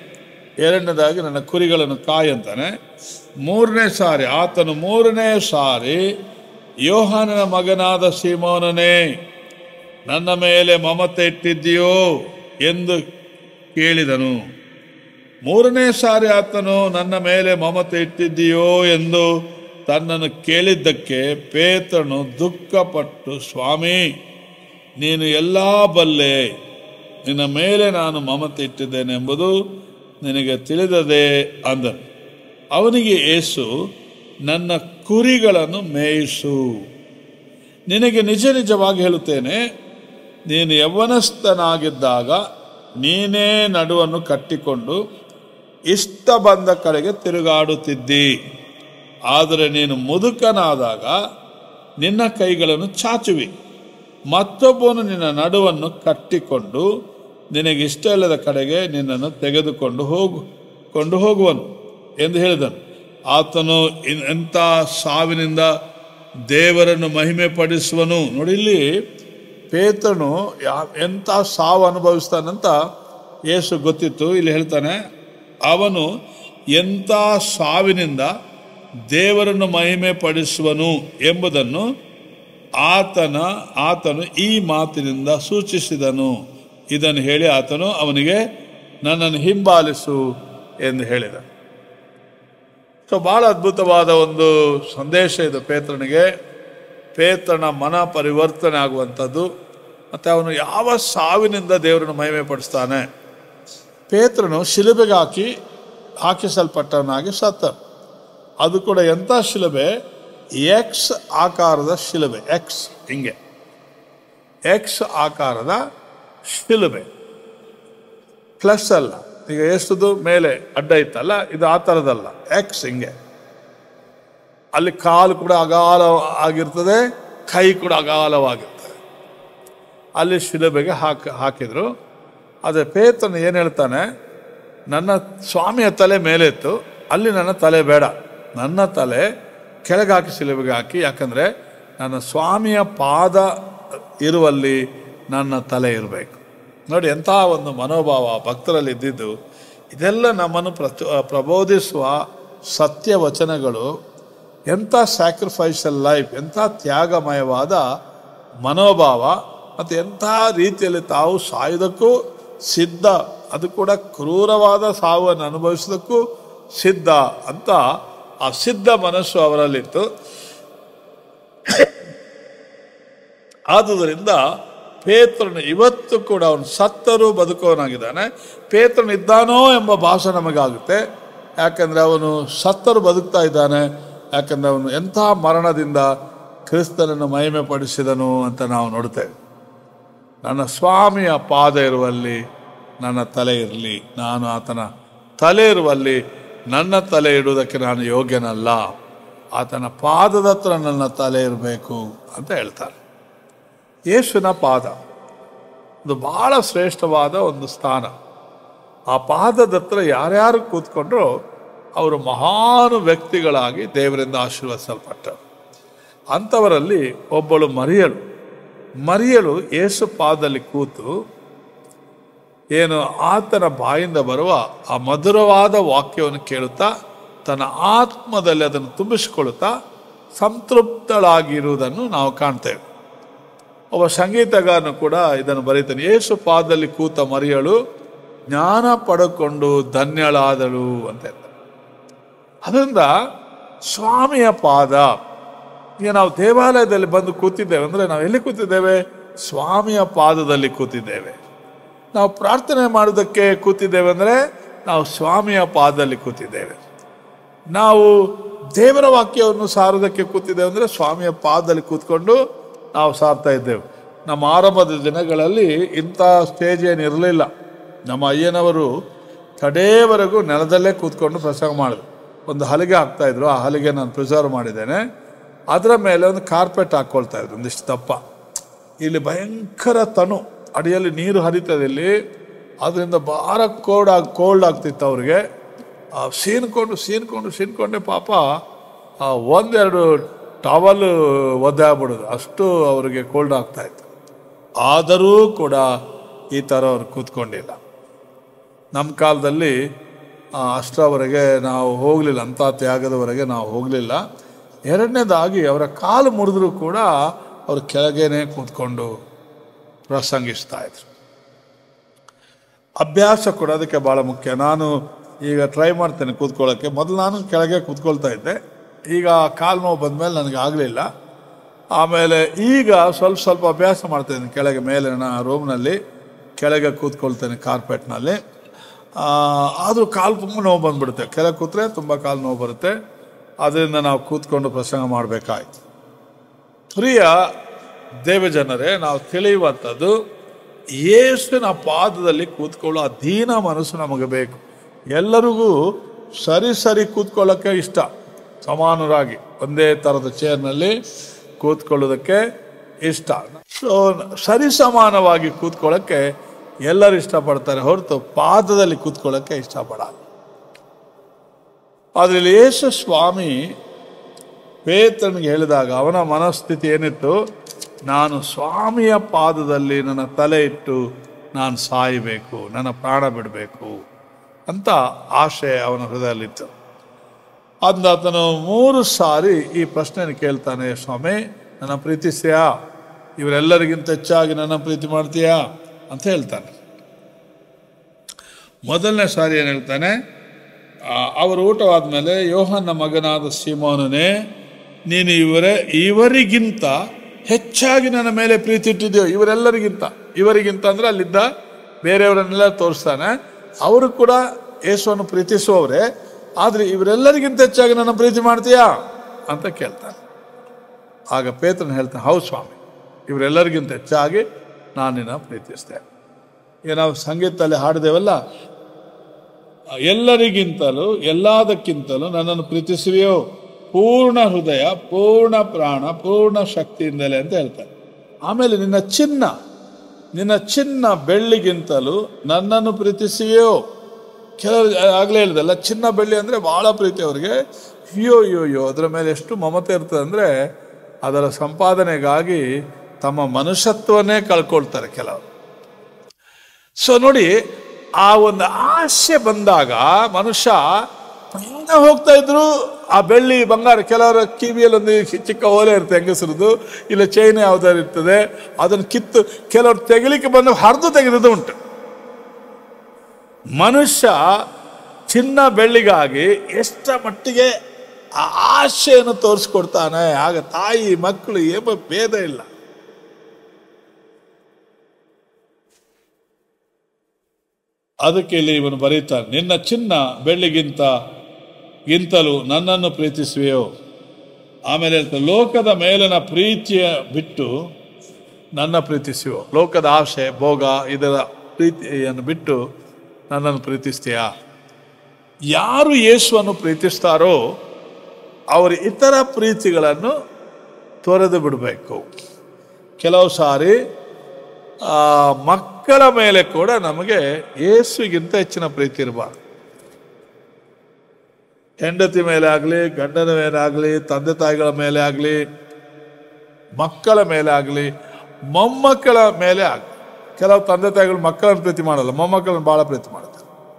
Speaker 1: ಎರಡನೇದಾಗಿ ನನ್ನ ಕುರಿಗಳನ್ನು ಕಾಯ್ ಅಂತಾನೆ ಮೂರನೇ ಸಾರಿ ಆತನು ಮೂರನೇ ಸಾರಿ ಯೋಹಾನನ ಮಗನಾದ ಸೀಮೋನನೇ ನನ್ನ ಮೇಲೆ ಮಮತೆ ಇಟ್ಟಿದ್ದೀಯೋ ಎಂದು ಕೇಳಿದನು ಮೂರನೇ ಸಾರಿ ಆತನು ನನ್ನ ಮೇಲೆ ಮಮತೆ ಇಟ್ಟಿದ್ದೀಯೋ ಎಂದು ತನ್ನನ್ನು ಕೇಳಿದ್ದಕ್ಕೆ ಪೇತ್ರನು ದುಃಖಪಟ್ಟು ಸ್ವಾಮಿ ನೀನು ಎಲ್ಲ ಬಲ್ಲೆ ನಿನ್ನ ಮೇಲೆ ನಾನು ಮಮತೆ ಇಟ್ಟಿದ್ದೇನೆ ಎಂಬುದು ನಿನಗೆ ತಿಳಿದದೆ ಅಂದನು ಅವನಿಗೆ ಏಸು ನನ್ನ ಕುರಿಗಳನ್ನು ಮೇಯಿಸು ನಿನಗೆ ನಿಜ ನಿಜವಾಗಿ ಹೇಳುತ್ತೇನೆ ನೀನು ಯೌವನಸ್ಥನಾಗಿದ್ದಾಗ ನೀನೇ ನಡುವನ್ನು ಕಟ್ಟಿಕೊಂಡು ಇಷ್ಟ ಬಂದ ಕಡೆಗೆ ತಿರುಗಾಡುತ್ತಿದ್ದಿ ಆದರೆ ನೀನು ಮುದುಕನಾದಾಗ ನಿನ್ನ ಕೈಗಳನ್ನು ಚಾಚುವಿ ಮತ್ತೊಬ್ಬನು ನಿನ್ನ ನಡುವನ್ನು ಕಟ್ಟಿಕೊಂಡು ನಿನಗೆ ಇಷ್ಟ ಇಲ್ಲದ ಕಡೆಗೆ ನಿನ್ನನ್ನು ತೆಗೆದುಕೊಂಡು ಹೋಗು ಕೊಂಡು ಹೋಗುವನು ಎಂದು ಹೇಳಿದನು ಆತನು ಇನ್- ಎಂಥ ಸಾವಿನಿಂದ ದೇವರನ್ನು ಮಹಿಮೆ ಪಡಿಸುವನು ನೋಡಿ ಇಲ್ಲಿ ಪೇತ್ರನು ಯಾ ಎಂಥ ಸಾವು ಅನುಭವಿಸ್ತಾನಂತ ಯೇಸು ಗೊತ್ತಿತ್ತು ಇಲ್ಲಿ ಹೇಳ್ತಾನೆ ಅವನು ಎಂಥ ಸಾವಿನಿಂದ ದೇವರನ್ನು ಮಹಿಮೆ ಪಡಿಸುವನು ಎಂಬುದನ್ನು ಆತನ ಆತನು ಈ ಮಾತಿನಿಂದ ಸೂಚಿಸಿದನು ಇದನ್ನು ಹೇಳಿ ಆತನು ಅವನಿಗೆ ನನ್ನನ್ನು ಹಿಂಬಾಲಿಸು ಎಂದು ಹೇಳಿದ ಸೊ ಬಹಳ ಅದ್ಭುತವಾದ ಒಂದು ಸಂದೇಶ ಇದು ಪೇತ್ರನಿಗೆ ಪೇತ್ರನ ಮನ ಪರಿವರ್ತನೆ ಆಗುವಂಥದ್ದು ಮತ್ತು ಅವನು ಯಾವ ಸಾವಿನಿಂದ ದೇವರನ್ನು ಮಹಿಮೆ ಪಡಿಸ್ತಾನೆ ಪೇತ್ರನು ಶಿಲುಬೆಗೆ ಹಾಕಿ ಹಾಕಿಸಲ್ಪಟ್ಟವನಾಗಿ ಸತ್ತ ಅದು ಕೂಡ ಎಂಥ ಶಿಲುಬೆ ಎಕ್ಸ್ ಆಕಾರದ ಶಿಲುಬೆ ಎಕ್ಸ್ ಹಿಂಗೆ ಎಕ್ಸ್ ಆಕಾರದ ಶಿಲುಬೆ ಪ್ಲಸ್ ಅಲ್ಲ ಈಗ ಎಷ್ಟದು ಮೇಲೆ ಅಡ್ಡ ಇತ್ತಲ್ಲ ಇದು ಆ ಥರದಲ್ಲ ಎಕ್ಸ್ ಹಿಂಗೆ ಅಲ್ಲಿ ಕಾಲು ಕೂಡ ಅಗಾಲ ಆಗಿರ್ತದೆ ಕೈ ಕೂಡ ಅಗಾಲವಾಗಿರ್ತದೆ ಅಲ್ಲಿ ಶಿಲುಬೆಗೆ ಹಾಕಿ ಹಾಕಿದ್ರು ಆದರೆ ಪೇತ್ರನು ಏನು ಹೇಳ್ತಾನೆ ನನ್ನ ಸ್ವಾಮಿಯ ತಲೆ ಮೇಲೆ ಇತ್ತು ಅಲ್ಲಿ ನನ್ನ ತಲೆ ಬೇಡ ನನ್ನ ತಲೆ ಕೆಳಗೆ ಹಾಕಿ ಶಿಲುಬೆಗೆ ಹಾಕಿ ಯಾಕಂದರೆ ನನ್ನ ಸ್ವಾಮಿಯ ಪಾದ ಇರುವಲ್ಲಿ ನನ್ನ ತಲೆ ಇರಬೇಕು ನೋಡಿ ಎಂಥ ಒಂದು ಮನೋಭಾವ ಭಕ್ತರಲ್ಲಿ ಇದ್ದಿದ್ದು ಇದೆಲ್ಲ ನಮ್ಮನ್ನು ಪ್ರಚೋ ಪ್ರಬೋಧಿಸುವ ಸತ್ಯ ವಚನಗಳು ಎಂಥ ಸ್ಯಾಕ್ರಿಫೈಸಲ್ ಲೈಫ್ ಎಂಥ ತ್ಯಾಗಮಯವಾದ ಮನೋಭಾವ ಮತ್ತು ಎಂಥ ರೀತಿಯಲ್ಲಿ ತಾವು ಸಾಯುವುದಕ್ಕೂ ಸಿದ್ಧ ಅದು ಕೂಡ ಕ್ರೂರವಾದ ಸಾವನ್ನು ಅನುಭವಿಸೋದಕ್ಕೂ ಸಿದ್ಧ ಅಂತ ಆ ಸಿದ್ಧ ಮನಸ್ಸು ಅವರಲ್ಲಿತ್ತು ಆದುದರಿಂದ ಪೇತ್ರನು ಇವತ್ತು ಕೂಡ ಅವನು ಸತ್ತರೂ ಬದುಕೋನಾಗಿದ್ದಾನೆ ಪೇತ್ರನು ಇದ್ದಾನೋ ಎಂಬ ಭಾಷೆ ನಮಗಾಗುತ್ತೆ ಯಾಕಂದರೆ ಅವನು ಸತ್ತರು ಬದುಕ್ತಾ ಇದ್ದಾನೆ ಯಾಕಂದರೆ ಅವನು ಎಂಥ ಮರಣದಿಂದ ಕ್ರಿಸ್ತನನ್ನು ಮಹಿಮೆ ಪಡಿಸಿದನು ಅಂತ ನಾವು ನೋಡ್ತೇವೆ ನನ್ನ ಸ್ವಾಮಿಯ ಪಾದ ಇರುವಲ್ಲಿ ನನ್ನ ತಲೆ ಇರಲಿ ನಾನು ಆತನ ತಲೆ ಇರುವಲ್ಲಿ ನನ್ನ ತಲೆ ಇಡುವುದಕ್ಕೆ ನಾನು ಯೋಗ್ಯನಲ್ಲ ಆತನ ಪಾದದ ಹತ್ರ ನನ್ನ ತಲೆ ಇರಬೇಕು ಅಂತ ಹೇಳ್ತಾರೆ ಯೇಸುವಿನ ಪಾದ ಅದು ಬಹಳ ಶ್ರೇಷ್ಠವಾದ ಒಂದು ಸ್ಥಾನ ಆ ಪಾದದ ಹತ್ರ ಯಾರ್ಯಾರು ಕೂತ್ಕೊಂಡ್ರು ಅವರು ಮಹಾನ್ ವ್ಯಕ್ತಿಗಳಾಗಿ ದೇವರಿಂದ ಆಶೀರ್ವದಿಸಲ್ಪಟ್ಟರು ಅಂಥವರಲ್ಲಿ ಒಬ್ಬಳು ಮರಿಯಳು ಮರಿಯಳು ಯೇಸು ಪಾದದಲ್ಲಿ ಕೂತು ಏನು ಆತನ ಬಾಯಿಂದ ಬರುವ ಆ ಮಧುರವಾದ ವಾಕ್ಯವನ್ನು ಕೇಳುತ್ತಾ ತನ್ನ ಆತ್ಮದಲ್ಲಿ ಅದನ್ನು ತುಂಬಿಸಿಕೊಳ್ಳುತ್ತಾ ಸಂತೃಪ್ತಳಾಗಿರುವುದನ್ನು ನಾವು ಕಾಣ್ತೇವೆ ಒಬ್ಬ ಸಂಗೀತಗಾರನು ಕೂಡ ಇದನ್ನು ಬರೀತಾನೆ ಯೇಸು ಪಾದದಲ್ಲಿ ಕೂತ ಮರಿಯಳು ಜ್ಞಾನ ಪಡ್ಕೊಂಡು ಧನ್ಯಳಾದಳು ಅಂತ ಹೇಳ್ತಾರೆ ಅದರಿಂದ ಸ್ವಾಮಿಯ ಪಾದ ಈಗ ನಾವು ದೇವಾಲಯದಲ್ಲಿ ಬಂದು ಕೂತಿದ್ದೇವೆ ಅಂದರೆ ನಾವು ಎಲ್ಲಿ ಕೂತಿದ್ದೇವೆ ಸ್ವಾಮಿಯ ಪಾದದಲ್ಲಿ ಕೂತಿದ್ದೇವೆ ನಾವು ಪ್ರಾರ್ಥನೆ ಮಾಡೋದಕ್ಕೆ ಕೂತಿದ್ದೇವೆ ಅಂದರೆ ನಾವು ಸ್ವಾಮಿಯ ಪಾದದಲ್ಲಿ ಕೂತಿದ್ದೇವೆ ನಾವು ದೇವರ ವಾಕ್ಯವನ್ನು ಸಾರೋದಕ್ಕೆ ಕೂತಿದ್ದೇವೆ ಅಂದರೆ ಸ್ವಾಮಿಯ ಪಾದದಲ್ಲಿ ಕೂತ್ಕೊಂಡು ನಾವು ಸಾರ್ತಾ ಇದ್ದೇವೆ ನಮ್ಮ ಆರಂಭದ ದಿನಗಳಲ್ಲಿ ಇಂಥ ಸ್ಟೇಜ್ ಏನು ಇರಲಿಲ್ಲ ನಮ್ಮ ಅಯ್ಯನವರು ಕಡೇವರೆಗೂ ನೆಲದಲ್ಲೇ ಕೂತ್ಕೊಂಡು ಪ್ರಸಂಗ ಮಾಡಿದ್ರು ಒಂದು ಹಲಿಗೆ ಹಾಕ್ತಾಯಿದ್ರು ಆ ಹಲಿಗೆ ನಾನು ಪ್ರಿಸರ್ವ್ ಮಾಡಿದ್ದೇನೆ ಅದರ ಮೇಲೆ ಒಂದು ಕಾರ್ಪೆಟ್ ಹಾಕ್ಕೊಳ್ತಾ ಇದ್ರು ಒಂದಿಷ್ಟು ದಪ್ಪ ಇಲ್ಲಿ ಭಯಂಕರ ತನು ಅಡಿಯಲ್ಲಿ ನೀರು ಹರಿತದೆ ಇಲ್ಲಿ ಅದರಿಂದ ಭಾಳ ಕೋಲ್ಡ್ ಆಗಿ ಕೋಲ್ಡ್ ಆಗ್ತಿತ್ತು ಅವ್ರಿಗೆ ಆ ಸೀನ್ಕೊಂಡು ಸೀನ್ಕೊಂಡು ಸೀನ್ಕೊಂಡೆ ಪಾಪ ಆ ಒಂದೆರಡು ಟವಲ್ ಒದ್ದೆ ಆಗ್ಬಿಡೋದು ಅಷ್ಟು ಅವರಿಗೆ ಕೋಲ್ಡ್ ಆಗ್ತಾ ಇತ್ತು ಆದರೂ ಕೂಡ ಈ ಥರ ಅವ್ರು ಕೂತ್ಕೊಂಡಿಲ್ಲ ನಮ್ಮ ಕಾಲದಲ್ಲಿ ಆ, ಅಷ್ಟರವರೆಗೆ ನಾವು ಹೋಗಲಿಲ್ಲ ಅಂಥ ತ್ಯಾಗದವರೆಗೆ ನಾವು ಹೋಗಲಿಲ್ಲ ಎರಡನೇದಾಗಿ ಅವರ ಕಾಲು ಮುರಿದ್ರೂ ಕೂಡ ಅವರು ಕೆಳಗೇನೆ ಕೂತ್ಕೊಂಡು ಪ್ರಸಂಗಿಸ್ತಾ ಇದ್ರು ಅಭ್ಯಾಸ ಕೂಡ ಅದಕ್ಕೆ ಭಾಳ ಮುಖ್ಯ ನಾನು ಈಗ ಟ್ರೈ ಮಾಡ್ತೇನೆ ಕೂತ್ಕೊಳ್ಳೋಕ್ಕೆ ಮೊದಲು ನಾನು ಕೆಳಗೆ ಕೂತ್ಕೊಳ್ತಾ ಇದ್ದೆ ಈಗ ಕಾಲು ನೋವು ಬಂದಮೇಲೆ ನನಗೆ ಆಗಲಿಲ್ಲ ಆಮೇಲೆ ಈಗ ಸ್ವಲ್ಪ ಸ್ವಲ್ಪ ಅಭ್ಯಾಸ ಮಾಡ್ತೇನೆ ಕೆಳಗೆ ಮೇಲಿನ ರೂಮ್ನಲ್ಲಿ ಕೆಳಗೆ ಕೂತ್ಕೊಳ್ತೇನೆ ಕಾರ್ಪೆಟ್ನಲ್ಲಿ ಆದರೂ ಕಾಲು ತುಂಬ ನೋವು ಬಂದ್ಬಿಡುತ್ತೆ ಕೆಳಗೆ ಕೂತ್ರೆ ತುಂಬ ಕಾಲು ನೋವು ಬರುತ್ತೆ ಅದರಿಂದ ನಾವು ಕೂತ್ಕೊಂಡು ಪ್ರಸಂಗ ಮಾಡಬೇಕಾಯ್ತು ಪ್ರಿಯ ದೇವಜನರೇ ನಾವು ತಿಳಿಯುವಂಥದ್ದು ಯೇಸುವಿನ ಪಾದದಲ್ಲಿ ಕೂತ್ಕೊಳ್ಳೋ ಅಧೀನ ಮನಸ್ಸು ನಮಗೆ ಬೇಕು ಎಲ್ಲರಿಗೂ ಸರಿ ಸರಿ ಕೂತ್ಕೊಳ್ಳೋಕ್ಕೆ ಇಷ್ಟ ಸಮಾನರಾಗಿ ಒಂದೇ ಥರದ ಚೇರ್ನಲ್ಲಿ ಕೂತ್ಕೊಳ್ಳೋದಕ್ಕೆ ಇಷ್ಟ ಸೊ ಸರಿ ಸಮಾನವಾಗಿ ಕೂತ್ಕೊಳ್ಳೋಕ್ಕೆ ಎಲ್ಲರೂ ಇಷ್ಟಪಡ್ತಾರೆ ಹೊರತು ಪಾದದಲ್ಲಿ ಕೂತ್ಕೊಳ್ಳೋಕ್ಕೆ ಇಷ್ಟಪಡಲ್ಲ ಆದರೆ ಇಲ್ಲಿ ಯೇಸು ಸ್ವಾಮಿ ಪೇತ್ರನಿಗೆ ಹೇಳಿದಾಗ ಅವನ ಮನಸ್ಥಿತಿ ಏನಿತ್ತು ನಾನು ಸ್ವಾಮಿಯ ಪಾದದಲ್ಲಿ ನನ್ನ ತಲೆ ಇಟ್ಟು ನಾನು ಸಾಯಬೇಕು ನನ್ನ ಪ್ರಾಣ ಬಿಡಬೇಕು ಅಂತ ಆಶೆ ಅವನ ಹೃದಯದಲ್ಲಿತ್ತು ಅಂದ ಆತನು ಮೂರು ಸಾರಿ ಈ ಪ್ರಶ್ನೆಯನ್ನು ಕೇಳ್ತಾನೆ ಸ್ವಾಮಿ ನನ್ನ ಪ್ರೀತಿಸ್ತೀಯಾ ಇವರೆಲ್ಲರಿಗಿಂತ ಹೆಚ್ಚಾಗಿ ನನ್ನ ಪ್ರೀತಿ ಮಾಡ್ತೀಯಾ ಅಂತ ಹೇಳ್ತಾನೆ ಮೊದಲನೇ ಸಾರಿ ಏನು ಹೇಳ್ತಾನೆ ಆ, ಅವರು ಊಟವಾದ್ಮೇಲೆ ಯೋಹನ್ನ ಮಗನಾದ ಸೀಮೋನನೇ ನೀನು ಇವರೇ ಇವರಿಗಿಂತ ಹೆಚ್ಚಾಗಿ ನನ್ನ ಮೇಲೆ ಪ್ರೀತಿ ಇಟ್ಟಿದೆಯೋ ಇವರೆಲ್ಲರಿಗಿಂತ ಇವರಿಗಿಂತ ಅಂದ್ರೆ ಅಲ್ಲಿದ್ದ ಬೇರೆಯವರನ್ನೆಲ್ಲ ತೋರಿಸ್ತಾನೆ ಅವರು ಕೂಡ ಯೇಸುವನ್ನು ಪ್ರೀತಿಸುವವರೇ ಆದರೆ ಇವರೆಲ್ಲರಿಗಿಂತ ಹೆಚ್ಚಾಗಿ ನನ್ನ ಪ್ರೀತಿ ಮಾಡ್ತೀಯಾ ಅಂತ ಕೇಳ್ತಾನೆ ಆಗ ಪೇತ್ರನ ಹೇಳ್ತಾನೆ ಹೌದು ಸ್ವಾಮಿ ಇವರೆಲ್ಲರಿಗಿಂತ ಹೆಚ್ಚಾಗಿ ನಾನು ನಿನ್ನ ಪ್ರೀತಿಸ್ತೇನೆ ಈಗ ನಾವು ಸಂಗೀತದಲ್ಲಿ ಹಾಡಿದೆವಲ್ಲ ಎಲ್ಲರಿಗಿಂತಲೂ ಎಲ್ಲದಕ್ಕಿಂತಲೂ ನನ್ನನ್ನು ಪ್ರೀತಿಸುವೆಯೋ ಪೂರ್ಣ ಹೃದಯ ಪೂರ್ಣ ಪ್ರಾಣ ಪೂರ್ಣ ಶಕ್ತಿಯಿಂದಲೇ ಅಂತ ಹೇಳ್ತಾರೆ ಆಮೇಲೆ ನಿನ್ನ ಚಿನ್ನ ನಿನ್ನ ಚಿನ್ನ ಬೆಳ್ಳಿಗಿಂತಲೂ ನನ್ನನ್ನು ಪ್ರೀತಿಸುವೆಯೋ ಕೆಲವರು ಆಗಲೇ ಹೇಳಿದಲ್ಲ ಚಿನ್ನ ಬೆಳ್ಳಿ ಅಂದರೆ ಭಾಳ ಪ್ರೀತಿ ಅವ್ರಿಗೆ ಅಯ್ಯೋ ಅಯ್ಯೋ ಅಯ್ಯೋ ಅದರ ಮೇಲೆ ಎಷ್ಟು ಮಮತೆ ಇರ್ತದೆ ಅಂದರೆ ಅದರ ಸಂಪಾದನೆಗಾಗಿ ತಮ್ಮ ಮನುಷ್ಯತ್ವನ್ನೇ ಕಳ್ಕೊಳ್ತಾರೆ ಕೆಲವರು ಸೊ ನೋಡಿ ಆ ಒಂದು ಆಸೆ ಬಂದಾಗ ಮನುಷ್ಯ ಪ್ರಾಣ ಹೋಗ್ತಾ ಇದ್ರು ಆ ಬೆಳ್ಳಿ ಬಂಗಾರ ಕೆಲವರ ಕಿವಿಯಲ್ಲಿ ಒಂದು ಚಿಕ್ಕ ಓಲೆ ಇರುತ್ತೆ ಹೆಂಗಸರದು ಇಲ್ಲ ಚೈನ್ ಯಾವ್ದಾರು ಇರ್ತದೆ ಅದನ್ನು ಕಿತ್ತು ಕೆಲವರು ತೆಗಿಲಿಕ್ಕೆ ಬಂದು ಹರಿದು ತೆಗೆದದ್ದು ಉಂಟು ಮನುಷ್ಯ ಚಿನ್ನ ಬೆಳ್ಳಿಗಾಗಿ ಎಷ್ಟ ಮಟ್ಟಿಗೆ ಆ ಆಶೆಯನ್ನು ತೋರಿಸ್ಕೊಡ್ತಾನೆ ಆಗ ತಾಯಿ ಮಕ್ಕಳು ಏನೋ ಭೇದ ಇಲ್ಲ ಅದಕ್ಕೆ ಇಲ್ಲಿ ಇವನು ಬರೀತಾನೆ ನಿನ್ನ ಚಿನ್ನ ಬೆಳ್ಳಿಗಿಂತ ಗಿಂತಲೂ ನನ್ನನ್ನು ಪ್ರೀತಿಸುವೆಯೋ ಆಮೇಲೆ ಹೇಳ್ತಾನೆ ಲೋಕದ ಮೇಲಿನ ಪ್ರೀತಿಯ ಬಿಟ್ಟು ನನ್ನ ಪ್ರೀತಿಸುವೋ ಲೋಕದ ಆಸೆ ಭೋಗ ಇದರ ಪ್ರೀತಿಯನ್ನು ಬಿಟ್ಟು ನನ್ನನ್ನು ಪ್ರೀತಿಸ್ತೀಯಾ ಯಾರು ಯೇಸುವನ್ನು ಪ್ರೀತಿಸ್ತಾರೋ ಅವರು ಇತರ ಪ್ರೀತಿಗಳನ್ನು ತೊರೆದು ಬಿಡಬೇಕು ಕೆಲವು ಸಾರಿ ಆ, ಮಕ್ಕಳ ಮೇಲೆ ಕೂಡ ನಮಗೆ ಯೇಸುಗಿಂತ ಹೆಚ್ಚಿನ ಪ್ರೀತಿ ಇರಬಾರ್ದು ಹೆಂಡತಿ ಮೇಲೆ ಆಗಲಿ ಗಂಡನ ಮೇಲೆ ಆಗಲಿ ತಂದೆ ತಾಯಿಗಳ ಮೇಲೆ ಆಗಲಿ ಮಕ್ಕಳ ಮೇಲೆ ಆಗಲಿ ಮೊಮ್ಮಕ್ಕಳ ಮೇಲೆ ಆಗಲಿ ಕೆಲವು ತಂದೆ ತಾಯಿಗಳು ಮಕ್ಕಳನ್ನು ಪ್ರೀತಿ ಮಾಡಲ್ಲ ಮೊಮ್ಮಕ್ಕಳನ್ನು ಬಹಳ ಪ್ರೀತಿ ಮಾಡ್ತಾರೆ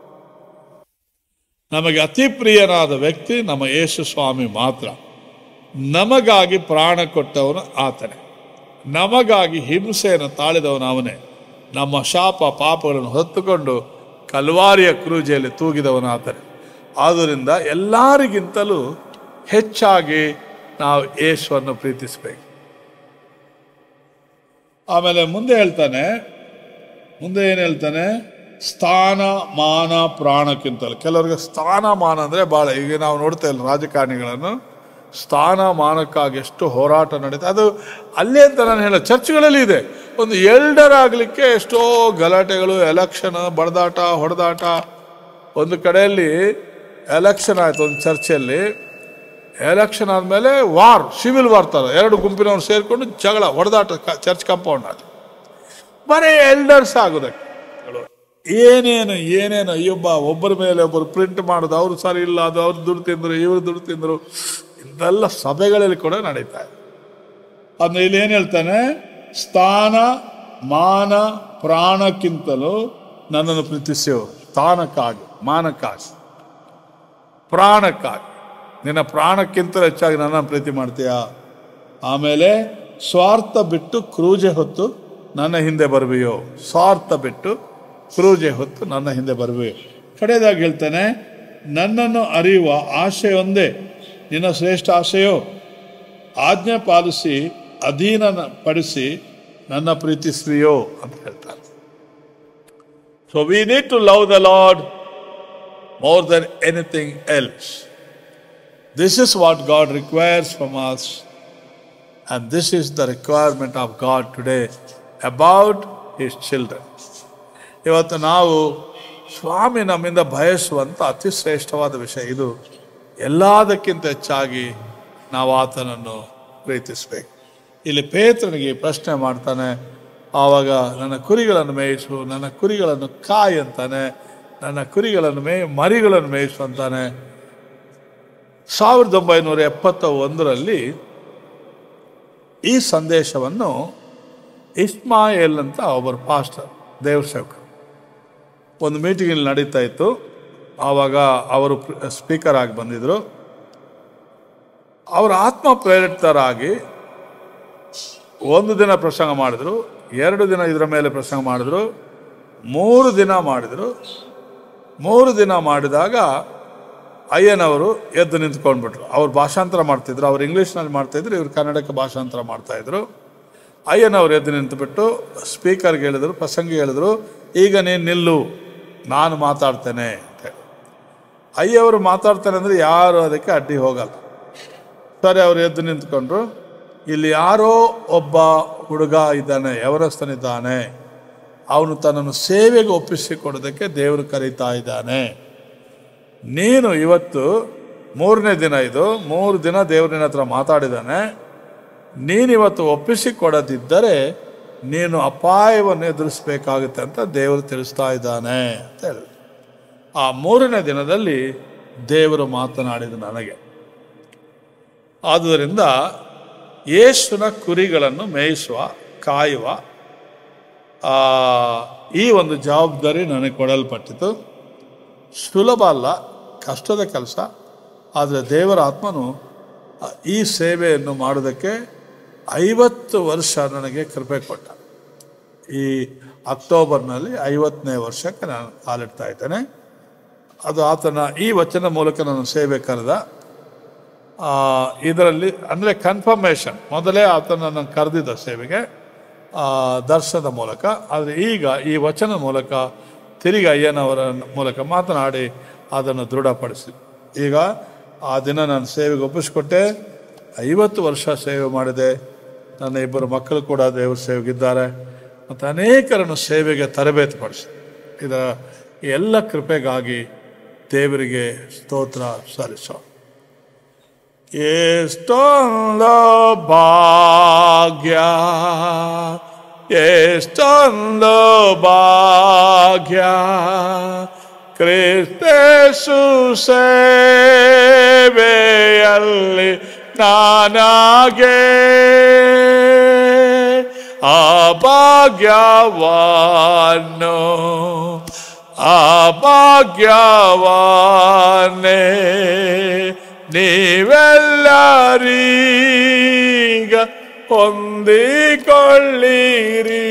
Speaker 1: ನಮಗೆ ಅತಿ ಪ್ರಿಯನಾದ ವ್ಯಕ್ತಿ ನಮ್ಮ ಯೇಸು ಸ್ವಾಮಿ ಮಾತ್ರ ನಮಗಾಗಿ ಪ್ರಾಣ ಕೊಟ್ಟವನು ಆತನೇ ನಮಗಾಗಿ ಹಿಂಸೆಯನ್ನು ತಾಳಿದವನು ಅವನೇ ನಮ್ಮ ಶಾಪ ಪಾಪಗಳನ್ನು ಹೊತ್ತುಕೊಂಡು ಕಲ್ವಾರಿಯ ಕ್ರೂಜೆಯಲ್ಲಿ ತೂಗಿದವನು ಆತನೇ ಆದ್ದರಿಂದ ಎಲ್ಲರಿಗಿಂತಲೂ ಹೆಚ್ಚಾಗಿ ನಾವು ಯೇಸುವನ್ನು ಪ್ರೀತಿಸಬೇಕು ಆಮೇಲೆ ಮುಂದೆ ಹೇಳ್ತಾನೆ ಮುಂದೆ ಏನು ಹೇಳ್ತಾನೆ ಸ್ಥಾನ ಮಾನ ಪ್ರಾಣಕ್ಕಿಂತಲೂ ಕೆಲವರಿಗೆ ಸ್ಥಾನ ಮಾನ ಅಂದರೆ ಭಾಳ ಈಗ ನಾವು ನೋಡ್ತಾ ಇಲ್ಲ ರಾಜಕಾರಣಿಗಳನ್ನು ಸ್ಥಾನ ಮಾನಕ್ಕಾಗಿ ಎಷ್ಟು ಹೋರಾಟ ನಡೀತಾ ಅದು ಅಲ್ಲೇ ಅಂತ ನಾನು ಹೇಳ ಚರ್ಚ್ಗಳಲ್ಲಿ ಇದೆ ಒಂದು ಎಲ್ಡರ್ ಆಗಲಿಕ್ಕೆ ಎಷ್ಟೋ ಗಲಾಟೆಗಳು ಎಲೆಕ್ಷನ್ ಬಡದಾಟ ಹೊಡೆದಾಟ ಒಂದು ಕಡೆಯಲ್ಲಿ ಎಲೆಕ್ಷನ್ ಆಯ್ತು ಒಂದು ಚರ್ಚಲ್ಲಿ ಎಲೆಕ್ಷನ್ ಆದಮೇಲೆ ವಾರ್ ಸಿವಿಲ್ ವಾರ್ ತರ ಎರಡು ಗುಂಪಿನವ್ರು ಸೇರಿಕೊಂಡು ಜಗಳ ಹೊಡೆದಾಟ ಕ- ಚರ್ಚ್ ಕಾಂಪೌಂಡ್ ಅಲ್ಲಿ ಬರೀ ಎಲ್ಡರ್ಸ್ ಆಗೋದಕ್ಕೆ ಏನೇನು ಏನೇನು ಅಯ್ಯೊಬ್ಬ ಒಬ್ಬರ ಮೇಲೆ ಒಬ್ಬರು ಪ್ರಿಂಟ್ ಮಾಡೋದು ಅವ್ರು ಸರಿ ಇಲ್ಲ ಅದು ಅವ್ರು ದುಡ್ಡು ತಿಂದ್ರು ಇವ್ರು ದುಡ್ಡು ತಿಂದ್ರು ಇಂಥೆಲ್ಲ ಸಭೆಗಳಲ್ಲಿ ಕೂಡ ನಡೀತಾ ಇದೆ ಅದನ್ನ ಇಲ್ಲಿ ಏನು ಹೇಳ್ತಾನೆ ಸ್ಥಾನ ಮಾನ ಪ್ರಾಣಕ್ಕಿಂತಲೂ ನನ್ನನ್ನು ಪ್ರೀತಿಸು ಸ್ಥಾನಕ್ಕಾಗಿ ಮಾನಕ್ಕಾಗಿ ಪ್ರಾಣಕ್ಕಾಗಿ ನಿನ್ನ ಪ್ರಾಣಕ್ಕಿಂತ ಹೆಚ್ಚಾಗಿ ನನ್ನ ಪ್ರೀತಿ ಮಾಡ್ತೀಯಾ ಆಮೇಲೆ ಸ್ವಾರ್ಥ ಬಿಟ್ಟು ಕ್ರೂಜೆ ಹೊತ್ತು ನನ್ನ ಹಿಂದೆ ಬರುವೆಯೋ ಸ್ವಾರ್ಥ ಬಿಟ್ಟು ಕ್ರೂಜೆ ಹೊತ್ತು ನನ್ನ ಹಿಂದೆ ಬರುವೆಯೋ ಕಡೆಯದಾಗಿ ಹೇಳ್ತಾನೆ ನನ್ನನ್ನು ಅರಿಯುವ ಆಶೆ ಒಂದೇ ನಿನ್ನ ಶ್ರೇಷ್ಠ ಆಶೆಯೋ ಆಜ್ಞೆ ಪಾಲಿಸಿ ಅಧೀನ ಪಡಿಸಿ ನನ್ನ ಪ್ರೀತಿಸ್ತೀಯೋ ಅಂತ ಹೇಳ್ತಾರೆ so we need to love the Lord more than anything else. This is what God requires from us, and this is the requirement of God today about His children. ಇವತ್ತು ನಾವು ಸ್ವಾಮಿ ನಮ್ಮಿಂದ ಬಯಸುವಂಥ ಅತಿ ಶ್ರೇಷ್ಠವಾದ ವಿಷಯ ಇದು ಎಲ್ಲದಕ್ಕಿಂತ ಹೆಚ್ಚಾಗಿ ನಾವು ಆತನನ್ನು ಪ್ರೀತಿಸಬೇಕು ಇಲ್ಲಿ ಪೇತ್ರನಿಗೆ ಪ್ರಶ್ನೆ ಮಾಡ್ತಾನೆ ಆವಾಗ ನನ್ನ ಕುರಿಗಳನ್ನು ಮೇಯಿಸು ನನ್ನ ಕುರಿಗಳನ್ನು ಕಾಯಿ ಅಂತಾನೆ ನನ್ನ ಕುರಿಗಳನ್ನು ಮೇ ಮರಿಗಳನ್ನು ಮೇಯಿಸು ಅಂತಾನೆ ಸಾವಿರದ ಒಂಬೈನೂರ ಎಪ್ಪತ್ತ ಒಂದರಲ್ಲಿ ಈ ಸಂದೇಶವನ್ನು ಇಸ್ಮಾಯೇಲ್ ಅಂತ ಒಬ್ಬರು ಪಾಸ್ಟರ್ ದೇವ್ರ ಸೇವಕ ಒಂದು ಮೀಟಿಂಗಲ್ಲಿ ನಡೀತಾ ಇತ್ತು ಆವಾಗ ಅವರು ಸ್ಪೀಕರ್ ಆಗಿ ಬಂದಿದ್ರು ಅವರು ಆತ್ಮ ಪ್ರೇರಿತರಾಗಿ ಒಂದು ದಿನ ಪ್ರಸಂಗ ಮಾಡಿದ್ರು ಎರಡು ದಿನ ಇದರ ಮೇಲೆ ಪ್ರಸಂಗ ಮಾಡಿದ್ರು ಮೂರು ದಿನ ಮಾಡಿದರು ಮೂರು ದಿನ ಮಾಡಿದಾಗ ಅಯ್ಯನವರು ಎದ್ದು ನಿಂತ್ಕೊಂಡ್ಬಿಟ್ರು ಅವ್ರು ಭಾಷಾಂತರ ಮಾಡ್ತಿದ್ರು ಅವ್ರು ಇಂಗ್ಲೀಷ್ನಲ್ಲಿ ಮಾಡ್ತಾಯಿದ್ರು ಇವ್ರು ಕನ್ನಡಕ್ಕೆ ಭಾಷಾಂತರ ಮಾಡ್ತಾಯಿದ್ರು ಅಯ್ಯನವ್ರು ಎದ್ದು ನಿಂತುಬಿಟ್ಟು ಸ್ಪೀಕರ್ಗೆ ಹೇಳಿದ್ರು ಪ್ರಸಂಗಿ ಹೇಳಿದ್ರು ಈಗ ನೀನು ನಿಲ್ಲು ನಾನು ಮಾತಾಡ್ತೇನೆ ಅಂತ ಹೇಳಿ ಅಯ್ಯವರು ಮಾತಾಡ್ತಾರೆ ಅಂದರೆ ಯಾರು ಅದಕ್ಕೆ ಅಡ್ಡಿ ಹೋಗಲ್ಲ ಸರಿ ಅವ್ರು ಎದ್ದು ನಿಂತ್ಕೊಂಡ್ರು ಇಲ್ಲಿ ಯಾರೋ ಒಬ್ಬ ಹುಡುಗ ಇದ್ದಾನೆ ಯವರಸ್ಥನಿದ್ದಾನೆ ಅವನು ತನ್ನನ್ನು ಸೇವೆಗೆ ಒಪ್ಪಿಸಿಕೊಡೋದಕ್ಕೆ ದೇವರು ಕರೀತಾ ಇದ್ದಾನೆ ನೀನು ಇವತ್ತು ಮೂರನೇ ದಿನ ಇದು ಮೂರು ದಿನ ದೇವರಿನ ಹತ್ರ ಮಾತಾಡಿದ್ದಾನೆ ನೀನಿವತ್ತು ಒಪ್ಪಿಸಿಕೊಡದಿದ್ದರೆ ನೀನು ಅಪಾಯವನ್ನು ಎದುರಿಸಬೇಕಾಗುತ್ತೆ ಅಂತ ದೇವರು ತಿಳಿಸ್ತಾ ಇದ್ದಾನೆ ಅಂತ ಹೇಳಿದ್ರು ಆ ಮೂರನೇ ದಿನದಲ್ಲಿ ದೇವರು ಮಾತನಾಡಿದ ನನಗೆ ಆದುದರಿಂದ ಯೇಸುನ ಕುರಿಗಳನ್ನು ಮೇಯಿಸುವ ಕಾಯುವ ಆ, ಈ ಒಂದು ಜವಾಬ್ದಾರಿ ನನಗೆ ಕೊಡಲ್ಪಟ್ಟಿತು ಸುಲಭ ಅಲ್ಲ ಕಷ್ಟದ ಕೆಲಸ ಆದರೆ ದೇವರ ಆತ್ಮನು ಆ, ಈ ಸೇವೆಯನ್ನು ಮಾಡೋದಕ್ಕೆ ಐವತ್ತು ವರ್ಷ ನನಗೆ ಕೃಪೆ ಕೊಟ್ಟ ಈ ಅಕ್ಟೋಬರ್ನಲ್ಲಿ ಐವತ್ತನೇ ವರ್ಷಕ್ಕೆ ನಾನು ಕಾಲಿಡ್ತಾ ಇದ್ದೇನೆ ಅದು ಆತನ ಈ ವಚನ ಮೂಲಕ ನಾನು ಸೇವೆ ಕರೆದ ಆ, ಇದರಲ್ಲಿ ಅಂದರೆ ಕನ್ಫರ್ಮೇಷನ್ ಮೊದಲೇ ಆತನನ್ನು ಕರೆದಿದ್ದ ಸೇವೆಗೆ ಆ, ದರ್ಶನದ ಮೂಲಕ ಆದರೆ ಈಗ ಈ ವಚನ ಮೂಲಕ ತಿರುಗಿ ಅಯ್ಯನವರ ಮೂಲಕ ಮಾತನಾಡಿ ಅದನ್ನು ದೃಢಪಡಿಸಿ ಈಗ ಆ ದಿನ ನಾನು ಸೇವೆಗೆ ಒಪ್ಪಿಸ್ಕೊಟ್ಟೆ ಐವತ್ತು ವರ್ಷ ಸೇವೆ ಮಾಡಿದೆ ನನ್ನ ಇಬ್ಬರು ಮಕ್ಕಳು ಕೂಡ ದೇವರ ಸೇವೆಗಿದ್ದಾರೆ ಮತ್ತು ಅನೇಕರನ್ನು ಸೇವೆಗೆ ತರಬೇತಿ ಪಡಿಸಿ ಇದರ ಈ ಎಲ್ಲ ಕೃಪೆಗಾಗಿ ದೇವರಿಗೆ ಸ್ತೋತ್ರ ಸಲ್ಲಿಸೋ ಎಷ್ಟೊಂದು ಭಾಗ್ಯ ಎಷ್ಟೊಂದು ಭಾಗ್ಯ ಕ್ರಿಸ್ತೇಸು ಸೇವೆಯಲ್ಲಿ ನಾನಾಗೆ ಆ ಭಾಗ್ಯವನ್ನು ಆ ಭಾಗ್ಯವಾನೆ ನೀವೆಲ್ಲರೀಗ ಹೊಂದಿಕೊಳ್ಳಿರಿ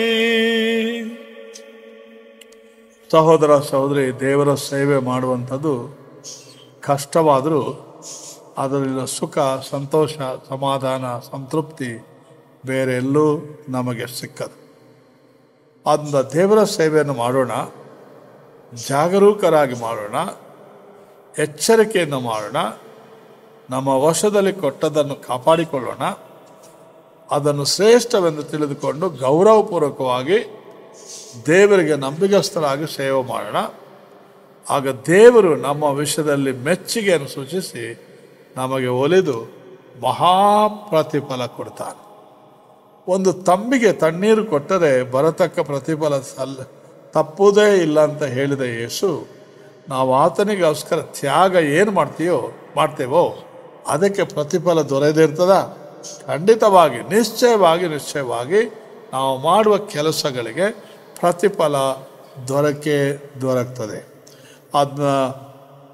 Speaker 1: ಸಹೋದರ ಸಹೋದರಿ ದೇವರ ಸೇವೆ ಮಾಡುವಂಥದ್ದು ಕಷ್ಟವಾದರೂ ಅದರಲ್ಲಿರೋ ಸುಖ ಸಂತೋಷ ಸಮಾಧಾನ ಸಂತೃಪ್ತಿ ಬೇರೆ ಎಲ್ಲೂ ನಮಗೆ ಸಿಕ್ಕದು ಅದನ್ನ ದೇವರ ಸೇವೆಯನ್ನು ಮಾಡೋಣ ಜಾಗರೂಕರಾಗಿ ಮಾಡೋಣ ಎಚ್ಚರಿಕೆಯನ್ನು ಮಾಡೋಣ ನಮ್ಮ ವಶದಲ್ಲಿ ಕೊಟ್ಟದನ್ನು ಕಾಪಾಡಿಕೊಳ್ಳೋಣ ಅದನ್ನು ಶ್ರೇಷ್ಠವೆಂದು ತಿಳಿದುಕೊಂಡು ಗೌರವಪೂರ್ವಕವಾಗಿ ದೇವರಿಗೆ ನಂಬಿಗಸ್ತರಾಗಿ ಸೇವೆ ಮಾಡೋಣ ಆಗ ದೇವರು ನಮ್ಮ ವಿಷಯದಲ್ಲಿ ಮೆಚ್ಚುಗೆಯನ್ನು ಸೂಚಿಸಿ ನಮಗೆ ಒಲಿದು ಮಹಾಪ್ರತಿಫಲ ಕೊಡ್ತಾನೆ ಒಂದು ತಂಬಿಗೆ ತಣ್ಣೀರು ಕೊಟ್ಟರೆ ಬರತಕ್ಕ ಪ್ರತಿಫಲ ಸಲ್ಲ ತಪ್ಪುವುದೇ ಇಲ್ಲ ಅಂತ ಹೇಳಿದ ಯೇಸು ನಾವು ಆತನಿಗೋಸ್ಕರ ತ್ಯಾಗ ಏನು ಮಾಡ್ತೀಯೋ ಮಾಡ್ತೇವೋ ಅದಕ್ಕೆ ಪ್ರತಿಫಲ ದೊರೆದಿರ್ತದ ಖಂಡಿತವಾಗಿ ನಿಶ್ಚಯವಾಗಿ ನಿಶ್ಚಯವಾಗಿ ನಾವು ಮಾಡುವ ಕೆಲಸಗಳಿಗೆ ಪ್ರತಿಫಲ ದೊರಕೆ ದೊರಕ್ತದೆ ಅದನ್ನ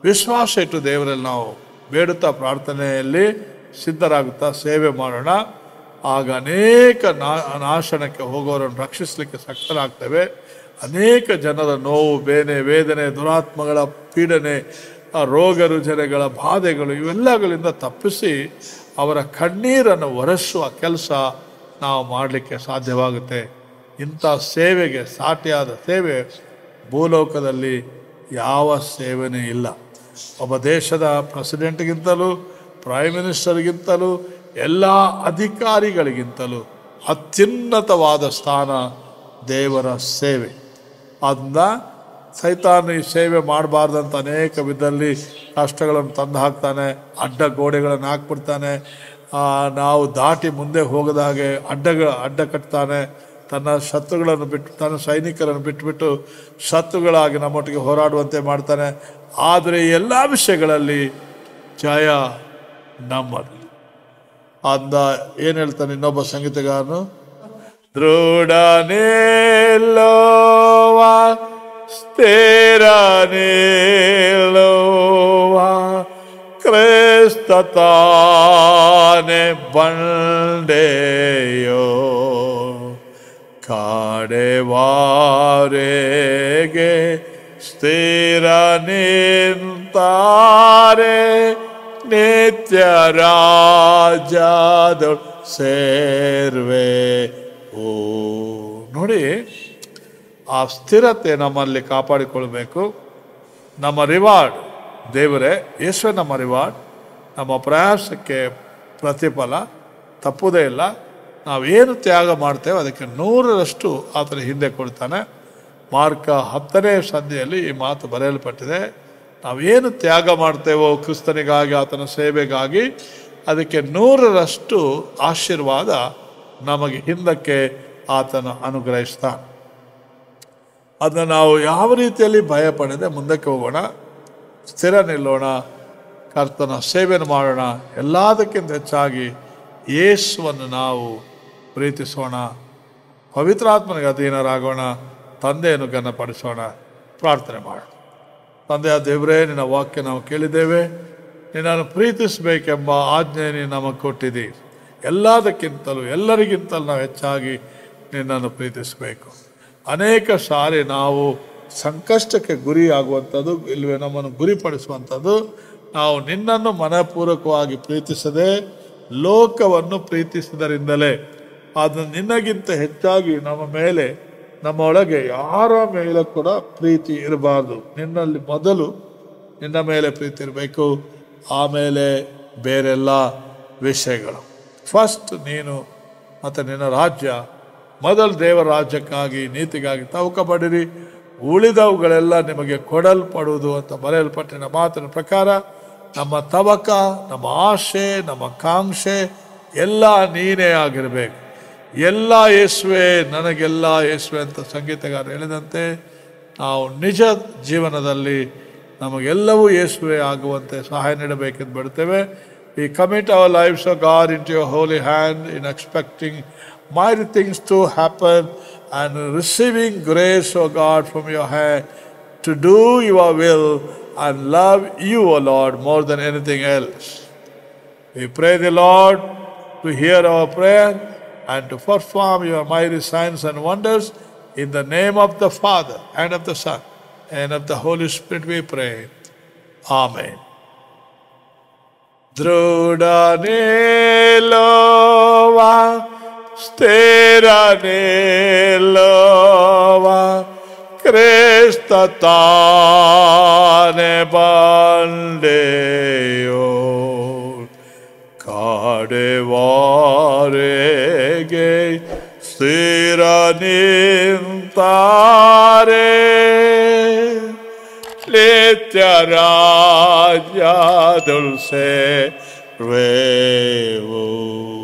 Speaker 1: ವಿಶ್ವಾಸ ಇಟ್ಟು ದೇವರಲ್ಲಿ ನಾವು ಬೇಡುತ್ತಾ ಪ್ರಾರ್ಥನೆಯಲ್ಲಿ ಸಿದ್ಧರಾಗುತ್ತಾ ಸೇವೆ ಮಾಡೋಣ ಆಗ ಅನೇಕ ನಾ- ನಾಶನಕ್ಕೆ ಹೋಗೋರನ್ನು ರಕ್ಷಿಸಲಿಕ್ಕೆ ಸಕ್ತರಾಗ್ತೇವೆ ಅನೇಕ ಜನರ ನೋವು ಬೇನೆ ವೇದನೆ ದುರಾತ್ಮಗಳ ಪೀಡನೆ ಆ ರೋಗ ರುಜಿನಗಳ ಬಾಧೆಗಳು ಇವೆಲ್ಲಗಳಿಂದ ತಪ್ಪಿಸಿ ಅವರ ಕಣ್ಣೀರನ್ನು ಒರೆಸುವ ಕೆಲಸ ನಾವು ಮಾಡಲಿಕ್ಕೆ ಸಾಧ್ಯವಾಗುತ್ತೆ ಇಂಥ ಸೇವೆಗೆ ಸಾಟಿಯಾದ ಸೇವೆ ಭೂಲೋಕದಲ್ಲಿ ಯಾವ ಸೇವೆನೇ ಇಲ್ಲ ಒಬ್ಬ ದೇಶದ ಪ್ರೆಸಿಡೆಂಟ್ಗಿಂತಲೂ ಪ್ರೈಮ್ ಮಿನಿಸ್ಟರ್ಗಿಂತಲೂ ಎಲ್ಲ ಅಧಿಕಾರಿಗಳಿಗಿಂತಲೂ ಅತ್ಯುನ್ನತವಾದ ಸ್ಥಾನ ದೇವರ ಸೇವೆ ಅದನ್ನ ಸೈತಾನ ಈ ಸೇವೆ ಮಾಡಬಾರ್ದಂತ ಅನೇಕ ವಿಧದಲ್ಲಿ ಕಷ್ಟಗಳನ್ನು ತಂದು ಹಾಕ್ತಾನೆ ಅಡ್ಡ ಗೋಡೆಗಳನ್ನು ಹಾಕ್ಬಿಡ್ತಾನೆ ಆ, ನಾವು ದಾಟಿ ಮುಂದೆ ಹೋಗದ ಹಾಗೆ ಅಡ್ಡಗಳ ಅಡ್ಡ ಕಟ್ತಾನೆ ತನ್ನ ಶತ್ರುಗಳನ್ನು ಬಿಟ್ಟು ತನ್ನ ಸೈನಿಕರನ್ನು ಬಿಟ್ಟುಬಿಟ್ಟು ಶತ್ರುಗಳಾಗಿ ನಮ್ಮೊಟ್ಟಿಗೆ ಹೋರಾಡುವಂತೆ ಮಾಡ್ತಾನೆ ಆದರೆ ಈ ಎಲ್ಲ ವಿಷಯಗಳಲ್ಲಿ ಜಯ ನಮ್ಮದು ಅಂದ ಏನು ಹೇಳ್ತಾನೆ ಇನ್ನೊಬ್ಬ ಸಂಗೀತಗಾರನು ದೃಢ ನಿಲ್ಲುವ ಸ್ಥಿರ ನಿಲ್ಲುವ ಕ್ರಿಸ್ತ ತಾನೆ ಬಂಡೆಯೋ ಕಾಡೆವಾರೆಗೆ ಸ್ಥಿರ ನಿಂತಾರೆ ನಿತ್ಯ ರಾಜದ ಸೇರ್ವೆ ಓ ನೋಡಿ ಆ ಸ್ಥಿರತೆ ನಮ್ಮಲ್ಲಿ ಕಾಪಾಡಿಕೊಳ್ಬೇಕು ನಮ್ಮ ರಿವಾರ್ಡ್ ದೇವರೇ ಯೇಸುವೆ ನಮ್ಮ ರಿವಾರ್ಡ್ ನಮ್ಮ ಪ್ರಯಾಸಕ್ಕೆ ಪ್ರತಿಫಲ ತಪ್ಪುದೇ ಇಲ್ಲ ನಾವೇನು ತ್ಯಾಗ ಮಾಡ್ತೇವೆ ಅದಕ್ಕೆ ನೂರರಷ್ಟು ಆತನ ಹಿಂದೆ ಕೊಡ್ತಾನೆ ಮಾರ್ಕ ಹತ್ತನೇ ಸಂಧಿಯಲ್ಲಿ ಈ ಮಾತು ಬರೆಯಲ್ಪಟ್ಟಿದೆ ನಾವೇನು ತ್ಯಾಗ ಮಾಡ್ತೇವೋ ಕ್ರಿಸ್ತನಿಗಾಗಿ ಆತನ ಸೇವೆಗಾಗಿ ಅದಕ್ಕೆ ನೂರರಷ್ಟು ಆಶೀರ್ವಾದ ನಮಗೆ ಹಿಂದಕ್ಕೆ ಆತನ ಅನುಗ್ರಹಿಸ್ತಾನೆ ಅದನ್ನು ನಾವು ಯಾವ ರೀತಿಯಲ್ಲಿ ಭಯ ಪಡದೆ ಮುಂದಕ್ಕೆ ಹೋಗೋಣ ಸ್ಥಿರ ನಿಲ್ಲೋಣ ಕರ್ತನ ಸೇವೆಯನ್ನು ಮಾಡೋಣ ಎಲ್ಲದಕ್ಕಿಂತ ಹೆಚ್ಚಾಗಿ ಯೇಸುವನ್ನು ನಾವು ಪ್ರೀತಿಸೋಣ ಪವಿತ್ರಾತ್ಮನಿಗೆ ಅಧೀನರಾಗೋಣ ತಂದೆಯನ್ನು ಘನಪಡಿಸೋಣ ಪ್ರಾರ್ಥನೆ ಮಾಡೋಣ ತಂದೆಯ ದೇವರೇ ನಿನ್ನ ವಾಕ್ಯ ನಾವು ಕೇಳಿದ್ದೇವೆ ನಿನ್ನನ್ನು ಪ್ರೀತಿಸಬೇಕೆಂಬ ಆಜ್ಞೆ ನೀನು ನಮಗೆ ಕೊಟ್ಟಿದ್ದೀ ಎಲ್ಲದಕ್ಕಿಂತಲೂ ಎಲ್ಲರಿಗಿಂತಲೂ ನಾವು ಹೆಚ್ಚಾಗಿ ನಿನ್ನನ್ನು ಪ್ರೀತಿಸಬೇಕು ಅನೇಕ ಸಾರಿ ನಾವು ಸಂಕಷ್ಟಕ್ಕೆ ಗುರಿ ಆಗುವಂಥದ್ದು ಇಲ್ಲವೇ ನಮ್ಮನ್ನು ಗುರಿಪಡಿಸುವಂಥದ್ದು ನಾವು ನಿನ್ನನ್ನು ಮನಪೂರ್ವಕವಾಗಿ ಪ್ರೀತಿಸದೆ ಲೋಕವನ್ನು ಪ್ರೀತಿಸಿದರಿಂದಲೇ ಅದು ನಿನ್ನಗಿಂತ ಹೆಚ್ಚಾಗಿ ನಮ್ಮ ಮೇಲೆ ನಮ್ಮ ಒಳಗೆ ಯಾರ ಮೇಲೆ ಕೂಡ ಪ್ರೀತಿ ಇರಬಾರ್ದು ನಿನ್ನಲ್ಲಿ ಮೊದಲು ನಿನ್ನ ಮೇಲೆ ಪ್ರೀತಿ ಇರಬೇಕು ಆಮೇಲೆ ಬೇರೆಲ್ಲ ವಿಷಯಗಳು ಫಸ್ಟ್ ನೀನು ಮತ್ತು ನಿನ್ನ ರಾಜ್ಯ ಮೊದಲು ದೇವರ ರಾಜ್ಯಕ್ಕಾಗಿ ನೀತಿಗಾಗಿ ತವಕ ಪಡಿರಿ ಉಳಿದವುಗಳೆಲ್ಲ ನಿಮಗೆ ಕೊಡಲ್ಪಡುವುದು ಅಂತ ಬರೆಯಲ್ಪಟ್ಟಿನ ಮಾತಿನ ಪ್ರಕಾರ ನಮ್ಮ ತವಕ ನಮ್ಮ ಆಶೆ ನಮ್ಮ ಕಾಂಕ್ಷೆ ಎಲ್ಲ ನೀನೇ ಆಗಿರಬೇಕು ಎಲ್ಲ ಯೇಸುವೆ ನನಗೆಲ್ಲ ಯೇಸುವೆ ಅಂತ ಸಂಗೀತಗಾರ ಹೇಳಿದಂತೆ ನಾವು ನಿಜ ಜೀವನದಲ್ಲಿ ನಮಗೆಲ್ಲವೂ ಯೇಸುವೆ ಆಗುವಂತೆ ಸಹಾಯ ನೀಡಬೇಕೆಂದು ಬಿಡ್ತೇವೆ we commit our lives of God into your holy hand in expecting mighty things to happen and receiving grace, O God, from your hand to do your will and love you, O Lord, more than anything else. We pray the Lord to hear our prayer and to perform your mighty signs and wonders in the name of the Father and of the Son and of the Holy Spirit we pray. Amen. ದೃಢ ನಿಲ್ಲುವ ಸ್ಥಿರ ನಿಲ್ಲುವ ಕ್ರಿಸ್ತ ತಾನೆ ಬಂದೆಯೋ ಕಾಡೆವಾರೆಗೆ ಸ್ಥಿರ ನಿಂತಾರೆ ನಿತ್ಯ ರಾಜ್ಯ ದುಲ್ಸೆ ವೇವು